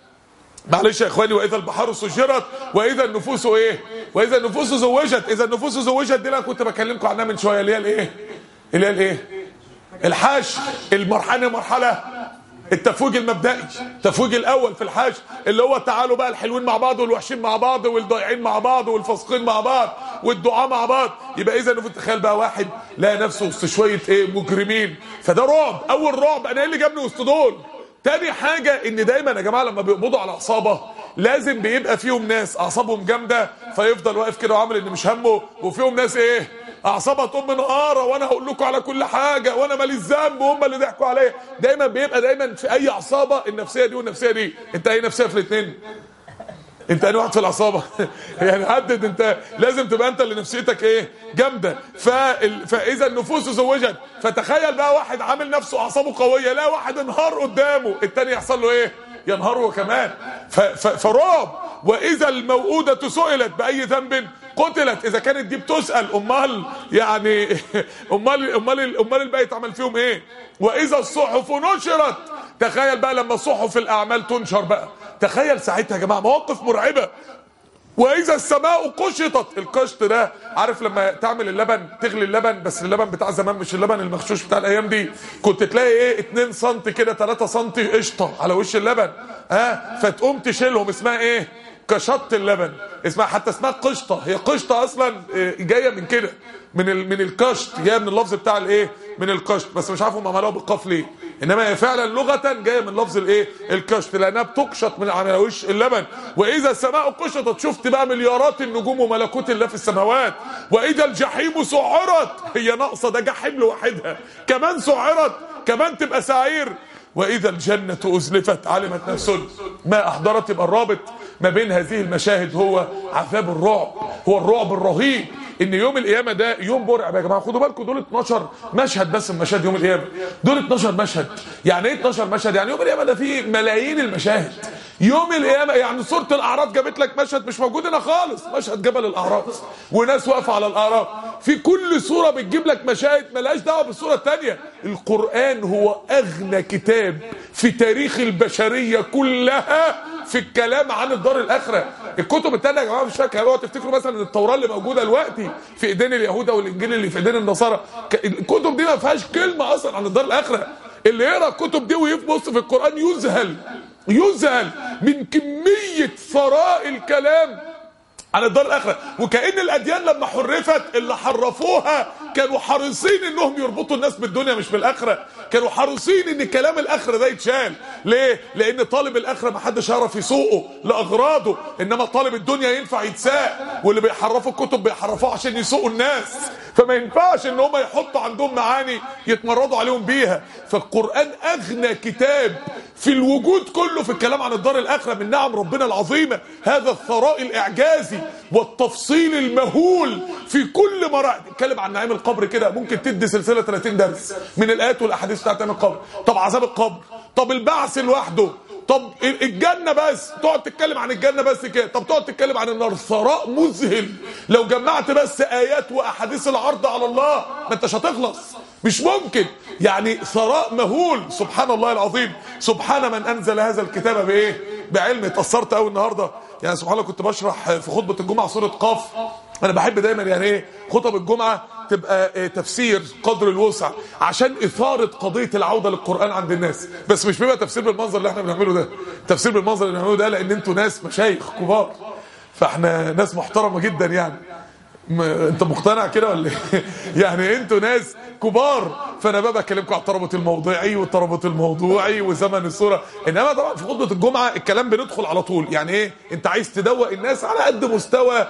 معلش يا اخواني واذا البحار سجرت واذا النفوس ايه واذا النفوس زوجت اذا النفوس زوجت دي اللي انا كنت بكلمكم عنها من شويه اللي هي الايه اللي هي الايه الحشر المرحله مرحله التفويج المبدئي التفويج الاول في الحشر اللي هو تعالوا بقى الحلوين مع بعض والوحشين مع بعض والضايعين مع بعض والفاسقين مع بعض والدعاء مع بعض يبقى اذا نفوت تخيل بقى واحد لقى نفسه وسط شويه ايه مجرمين فده رعب اول رعب انا ايه اللي جابني وسط دول تاني حاجة ان دايما يا جماعة لما بيقبضوا على عصابة لازم بيبقى فيهم ناس اعصابهم جامدة فيفضل واقف كده وعامل ان مش همه وفيهم ناس ايه اعصابها تقوم منهارة وانا هقول لكم على كل حاجة وانا ماليش ذنب وهم اللي ضحكوا عليا دايما بيبقى دايما في اي عصابة النفسية دي والنفسية دي انت اي نفسية في الاثنين انت انا واحد في العصابه يعني حدد انت لازم تبقى انت اللي نفسيتك ايه جامده فال... فاذا النفوس زوجت فتخيل بقى واحد عامل نفسه اعصابه قويه لا واحد انهار قدامه التاني يحصل له ايه ينهار هو كمان ف... ف... فرعب واذا الموءوده سئلت باي ذنب قتلت اذا كانت دي بتسال امال يعني امال امال امال الباقي اتعمل فيهم ايه واذا الصحف نشرت تخيل بقى لما صحف الاعمال تنشر بقى تخيل ساعتها يا جماعه مواقف مرعبه واذا السماء قشطت القشط ده عارف لما تعمل اللبن تغلي اللبن بس اللبن بتاع زمان مش اللبن المغشوش بتاع الايام دي كنت تلاقي ايه 2 سم كده 3 سم قشطه على وش اللبن ها آه فتقوم تشيلهم اسمها ايه كشط اللبن اسمها حتى اسمها قشطه هي قشطه اصلا جايه من كده من ال... من الكشط جايه من اللفظ بتاع الايه من الكشط بس مش عارف هم عملوها بالقاف ليه انما هي فعلا لغه جايه من لفظ الايه الكشط لانها بتقشط من على وش اللبن واذا السماء قشطت شفت بقى مليارات النجوم وملكوت الله في السماوات واذا الجحيم سعرت هي ناقصه ده جحيم لوحدها كمان سعرت كمان تبقى سعير واذا الجنه ازلفت علمت نفس ما احضرت يبقى الرابط ما بين هذه المشاهد هو عذاب الرعب هو الرعب الرهيب ان يوم القيامه ده يوم مرعب يا جماعه خدوا بالكم دول 12 مشهد بس من مشاهد يوم القيامه دول 12 مشهد يعني ايه 12 مشهد يعني يوم القيامه ده فيه ملايين المشاهد يوم القيامه يعني سوره الاعراف جابت لك مشهد مش موجود هنا خالص مشهد جبل الاعراف وناس واقفه على الاعراف في كل سوره بتجيب لك مشاهد ملهاش دعوه بالسوره الثانيه القران هو اغنى كتاب في تاريخ البشريه كلها في الكلام عن الدار الاخره الكتب الثانيه يا جماعه مش فاكر اوعوا تفتكروا مثلا ان التوراه اللي موجوده دلوقتي في ايدين اليهود والانجيل اللي في ايدين النصارى ك- الكتب دي ما فيهاش كلمه اصلا عن الدار الاخره اللي يقرا الكتب دي ويبص في القران يذهل يذهل من كميه ثراء الكلام عن الدار الاخره وكأن الاديان لما حرفت اللي حرفوها كانوا حريصين انهم يربطوا الناس بالدنيا مش بالاخره كانوا حريصين ان كلام الاخره ده يتشال ليه لان طالب الاخره ما حدش يعرف يسوقه لاغراضه انما طالب الدنيا ينفع يتساق واللي بيحرفوا الكتب بيحرفوها عشان يسوقوا الناس فما ينفعش ان هم يحطوا عندهم معاني يتمردوا عليهم بيها فالقران اغنى كتاب في الوجود كله في الكلام عن الدار الاخره من نعم ربنا العظيمه هذا الثراء الاعجازي والتفصيل المهول في كل مراحل اتكلم عن نعيم القبر كده ممكن تدي سلسله 30 درس من الايات والاحاديث بتاعت نعيم القبر طب عذاب القبر طب البعث لوحده طب الجنه بس تقعد تتكلم عن الجنه بس كده طب تقعد تتكلم عن النار ثراء مذهل لو جمعت بس ايات واحاديث العرض على الله ما انتش هتخلص مش ممكن يعني ثراء مهول سبحان الله العظيم سبحان من انزل هذا الكتاب بايه بعلم اتاثرت قوي النهارده يعني سبحان الله كنت بشرح في خطبه الجمعه سوره قاف انا بحب دايما يعني ايه خطب الجمعه تبقى إيه تفسير قدر الوسع عشان اثاره قضيه العوده للقران عند الناس بس مش بيبقى تفسير بالمنظر اللي احنا بنعمله ده تفسير بالمنظر اللي بنعمله ده لان انتوا ناس مشايخ كبار فاحنا ناس محترمه جدا يعني م... انت مقتنع كده ولا ايه يعني انتوا ناس كبار فانا بقى بكلمكم على الترابط الموضوعي والترابط الموضوعي وزمن الصوره انما طبعا في خطبه الجمعه الكلام بندخل على طول يعني ايه انت عايز تدوق الناس على قد مستوى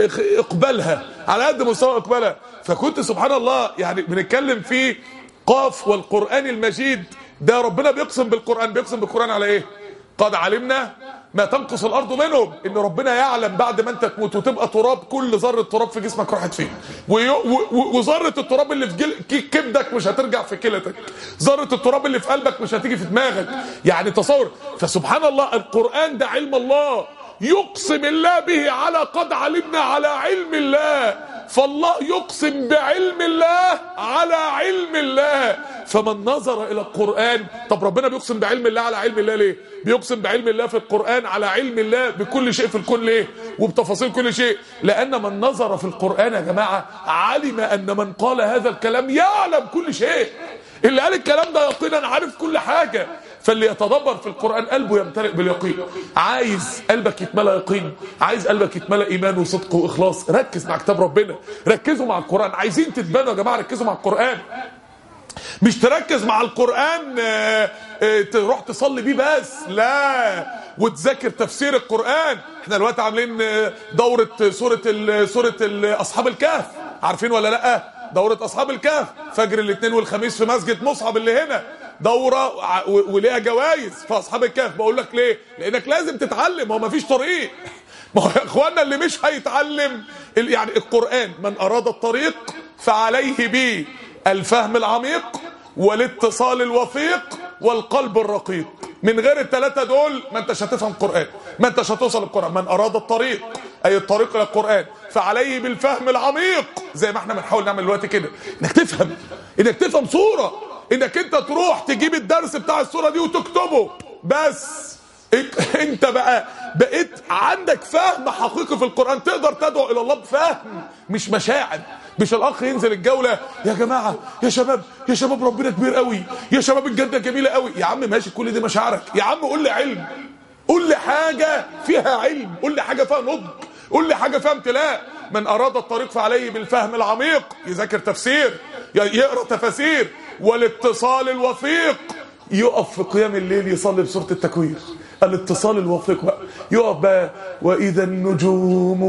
اقبالها على قد مستوى اقبالها فكنت سبحان الله يعني بنتكلم في قاف والقران المجيد ده ربنا بيقسم بالقران بيقسم بالقران على ايه قد علمنا ما تنقص الارض منهم ان ربنا يعلم بعد ما انت تموت وتبقى تراب كل ذره تراب في جسمك راحت فين وذره التراب اللي في جل... كبدك مش هترجع في كلتك ذره التراب اللي في قلبك مش هتيجي في دماغك يعني تصور فسبحان الله القران ده علم الله يقسم الله به على قد علمنا على علم الله فالله يقسم بعلم الله على علم الله فمن نظر الى القران طب ربنا بيقسم بعلم الله على علم الله ليه بيقسم بعلم الله في القران على علم الله بكل شيء في الكون ليه وبتفاصيل كل شيء لان من نظر في القران يا جماعه علم ان من قال هذا الكلام يعلم كل شيء اللي قال الكلام ده يقينا عارف كل حاجه فاللي يتدبر في القرآن قلبه يمتلئ باليقين عايز قلبك يتملى يقين عايز قلبك يتملى إيمان وصدق وإخلاص ركز مع كتاب ربنا ركزوا مع القرآن عايزين تتبنوا يا جماعة ركزوا مع القرآن مش تركز مع القرآن اه اه تروح تصلي بيه بس لا وتذاكر تفسير القرآن احنا دلوقتي عاملين دورة سورة ال سورة ال أصحاب الكهف عارفين ولا لأ دورة أصحاب الكهف فجر الاثنين والخميس في مسجد مصعب اللي هنا دورة وليها جوائز في أصحاب الكهف بقول لك ليه لأنك لازم تتعلم هو مفيش طريق ما هو يا اخوانا اللي مش هيتعلم يعني القرآن من أراد الطريق فعليه به الفهم العميق والاتصال الوثيق والقلب الرقيق من غير الثلاثة دول ما انتش هتفهم القرآن ما انتش هتوصل القرآن من أراد الطريق أي الطريق إلى القرآن فعليه بالفهم العميق زي ما احنا بنحاول نعمل دلوقتي كده انك تفهم انك تفهم صورة انك انت تروح تجيب الدرس بتاع الصورة دي وتكتبه بس انت بقى بقيت عندك فهم حقيقي في القرآن تقدر تدعو الى الله بفهم مش مشاعر مش الاخ ينزل الجولة يا جماعة يا شباب يا شباب ربنا كبير قوي يا شباب الجنة جميلة قوي يا عم ماشي كل دي مشاعرك يا عم قول لي علم قول لي حاجة فيها علم قول لي حاجة فيها نضج قول لي حاجة فيها امتلاء من اراد الطريق فعليه بالفهم العميق يذاكر تفسير يقرأ تفاسير والاتصال الوثيق يقف في قيام الليل يصلي بسورة التكوير الاتصال الوثيق بقى يقف بقى واذا النجوم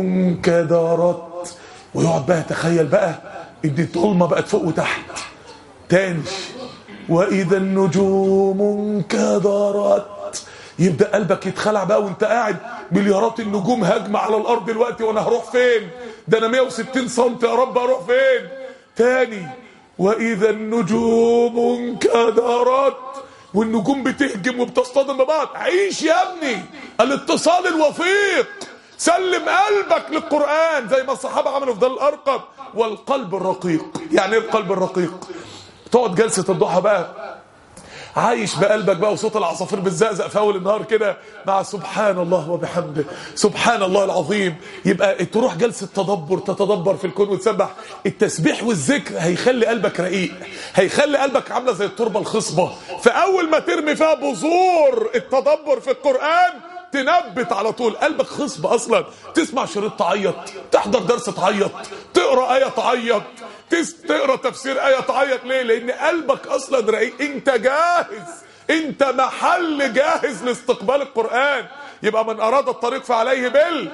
انكدرت ويقعد بقى يتخيل بقى ان الظلمه بقت فوق وتحت تاني واذا النجوم انكدرت يبدا قلبك يتخلع بقى وانت قاعد مليارات النجوم هاجمه على الارض دلوقتي وانا هروح فين ده انا 160 سم يا رب اروح فين تاني واذا النجوم انكدرت والنجوم بتهجم وبتصطدم ببعض عيش يا ابني الاتصال الوثيق سلم قلبك للقرآن زي ما الصحابة عملوا في دار الأرقم والقلب الرقيق يعني ايه القلب الرقيق تقعد جلسة الضحى بقى عايش بقلبك بقى وصوت العصافير بتزقزق في اول النهار كده مع سبحان الله وبحمده سبحان الله العظيم يبقى تروح جلسه تدبر تتدبر في الكون وتسبح التسبيح والذكر هيخلي قلبك رقيق هيخلي قلبك عامله زي التربه الخصبه فاول ما ترمي فيها بذور التدبر في القران تنبت على طول قلبك خصب اصلا تسمع شريط تعيط تحضر درس تعيط تقرا ايه تعيط تس- تقرا تفسير ايه تعيط ليه لان قلبك اصلا رقيق انت جاهز انت محل جاهز لاستقبال القران يبقى من اراد الطريق فعليه بال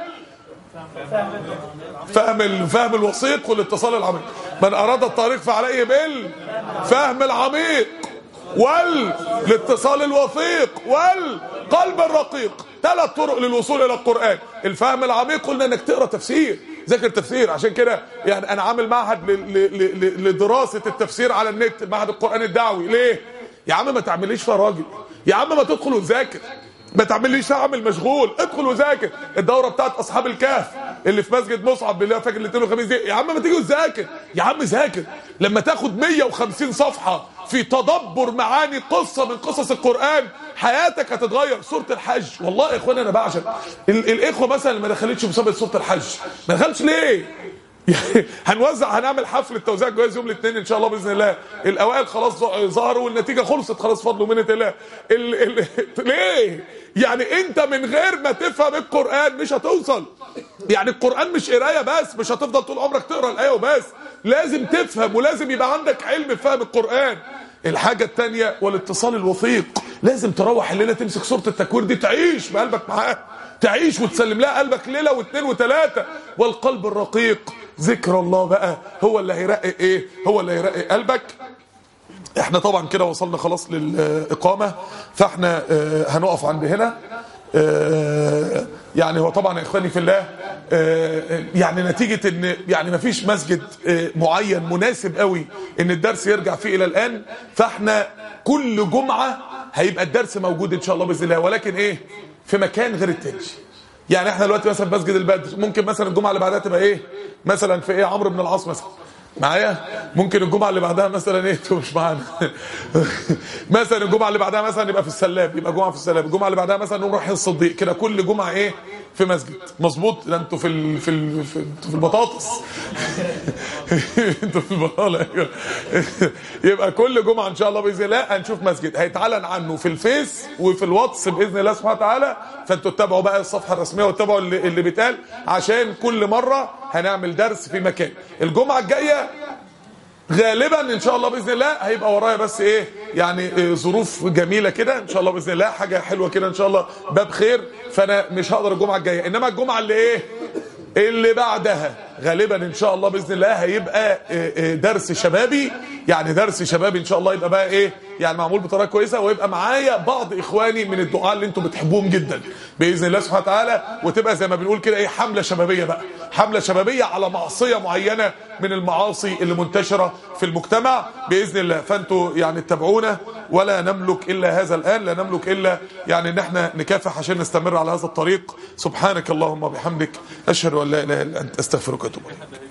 فهم الفهم الوثيق والاتصال العميق من اراد الطريق فعليه بالفهم العميق والاتصال الوثيق والقلب الرقيق ثلاث طرق للوصول الى القران الفهم العميق قلنا انك تقرا تفسير ذاكر تفسير عشان كده يعني انا عامل معهد ل- ل- ل- ل- لدراسه التفسير على النت معهد القران الدعوي ليه يا عم ما تعمليش فيها راجل يا عم ما تدخل وتذاكر ما تعمليش فيها عامل مشغول ادخل وذاكر الدوره بتاعت اصحاب الكهف اللي في مسجد مصعب بالله فاكر الاثنين والخميس دي يا عم ما تيجي وتذاكر يا عم ذاكر لما تاخد 150 صفحه في تدبر معاني قصه من قصص القران حياتك هتتغير سوره الحج والله يا اخوانا انا بعشق ال- الاخوه مثلا اللي ما دخلتش مسابقه سوره الحج ما دخلش ليه هنوزع هنعمل حفله توزيع جوائز يوم الاثنين ان شاء الله باذن الله الاوائل خلاص ظ- ظهروا والنتيجه خلصت خلاص فضل ومنه الله ال... ال... ليه يعني انت من غير ما تفهم القران مش هتوصل يعني القران مش قرايه بس مش هتفضل طول عمرك تقرا الايه وبس لازم تفهم ولازم يبقى عندك علم في فهم القران الحاجه الثانيه والاتصال الوثيق لازم تروح الليله تمسك سوره التكوير دي تعيش بقلبك معاها تعيش وتسلم لها قلبك ليله واثنين وثلاثه والقلب الرقيق ذكر الله بقى هو اللي هيرقق ايه هو اللي هيرقق قلبك احنا طبعا كده وصلنا خلاص للاقامه فاحنا آه، هنقف عند هنا آه، يعني هو طبعا يا اخواني في الله آه، يعني نتيجه ان يعني ما فيش مسجد آه، معين مناسب قوي ان الدرس يرجع فيه الى الان فاحنا كل جمعه هيبقى الدرس موجود ان شاء الله باذن الله ولكن ايه في مكان غير التاني يعني احنا دلوقتي مثلا في مسجد البدر ممكن مثلا الجمعه اللي بعدها تبقى ايه مثلا في ايه عمرو بن العاص مثلا معايا ممكن الجمعه اللي بعدها مثلا ايه انتوا مش معانا مثلا الجمعه اللي بعدها مثلا يبقى في السلاب يبقى جمعه في السلاب الجمعه اللي بعدها مثلا نقوم رايحين الصديق كده كل جمعه ايه في مسجد مظبوط ده انتوا في ال... في ال... في, انتوا في البطاطس انتوا في البطاله أيوة. يبقى كل جمعه ان شاء الله باذن الله هنشوف مسجد هيتعلن عنه في الفيس وفي الواتس باذن الله سبحانه وتعالى فانتوا تتابعوا بقى الصفحه الرسميه وتتابعوا اللي, اللي بيتقال عشان كل مره هنعمل درس في مكان الجمعه الجايه غالبا ان شاء الله باذن الله هيبقى ورايا بس ايه يعني إيه ظروف جميله كده ان شاء الله باذن الله حاجه حلوه كده ان شاء الله باب خير فانا مش هقدر الجمعه الجايه انما الجمعه اللي ايه اللي بعدها غالبا ان شاء الله باذن الله هيبقى إيه إيه درس شبابي يعني درس شبابي ان شاء الله يبقى بقى ايه يعني معمول بطريقه كويسه ويبقى معايا بعض اخواني من الدعاء اللي انتم بتحبوهم جدا باذن الله سبحانه وتعالى وتبقى زي ما بنقول كده ايه حمله شبابيه بقى حمله شبابيه على معصيه معينه من المعاصي اللي منتشره في المجتمع باذن الله فانتوا يعني اتبعونا ولا نملك الا هذا الان لا نملك الا يعني ان احنا نكافح عشان نستمر على هذا الطريق سبحانك اللهم وبحمدك اشهد ان لا اله الا انت استغفرك واتوب اليك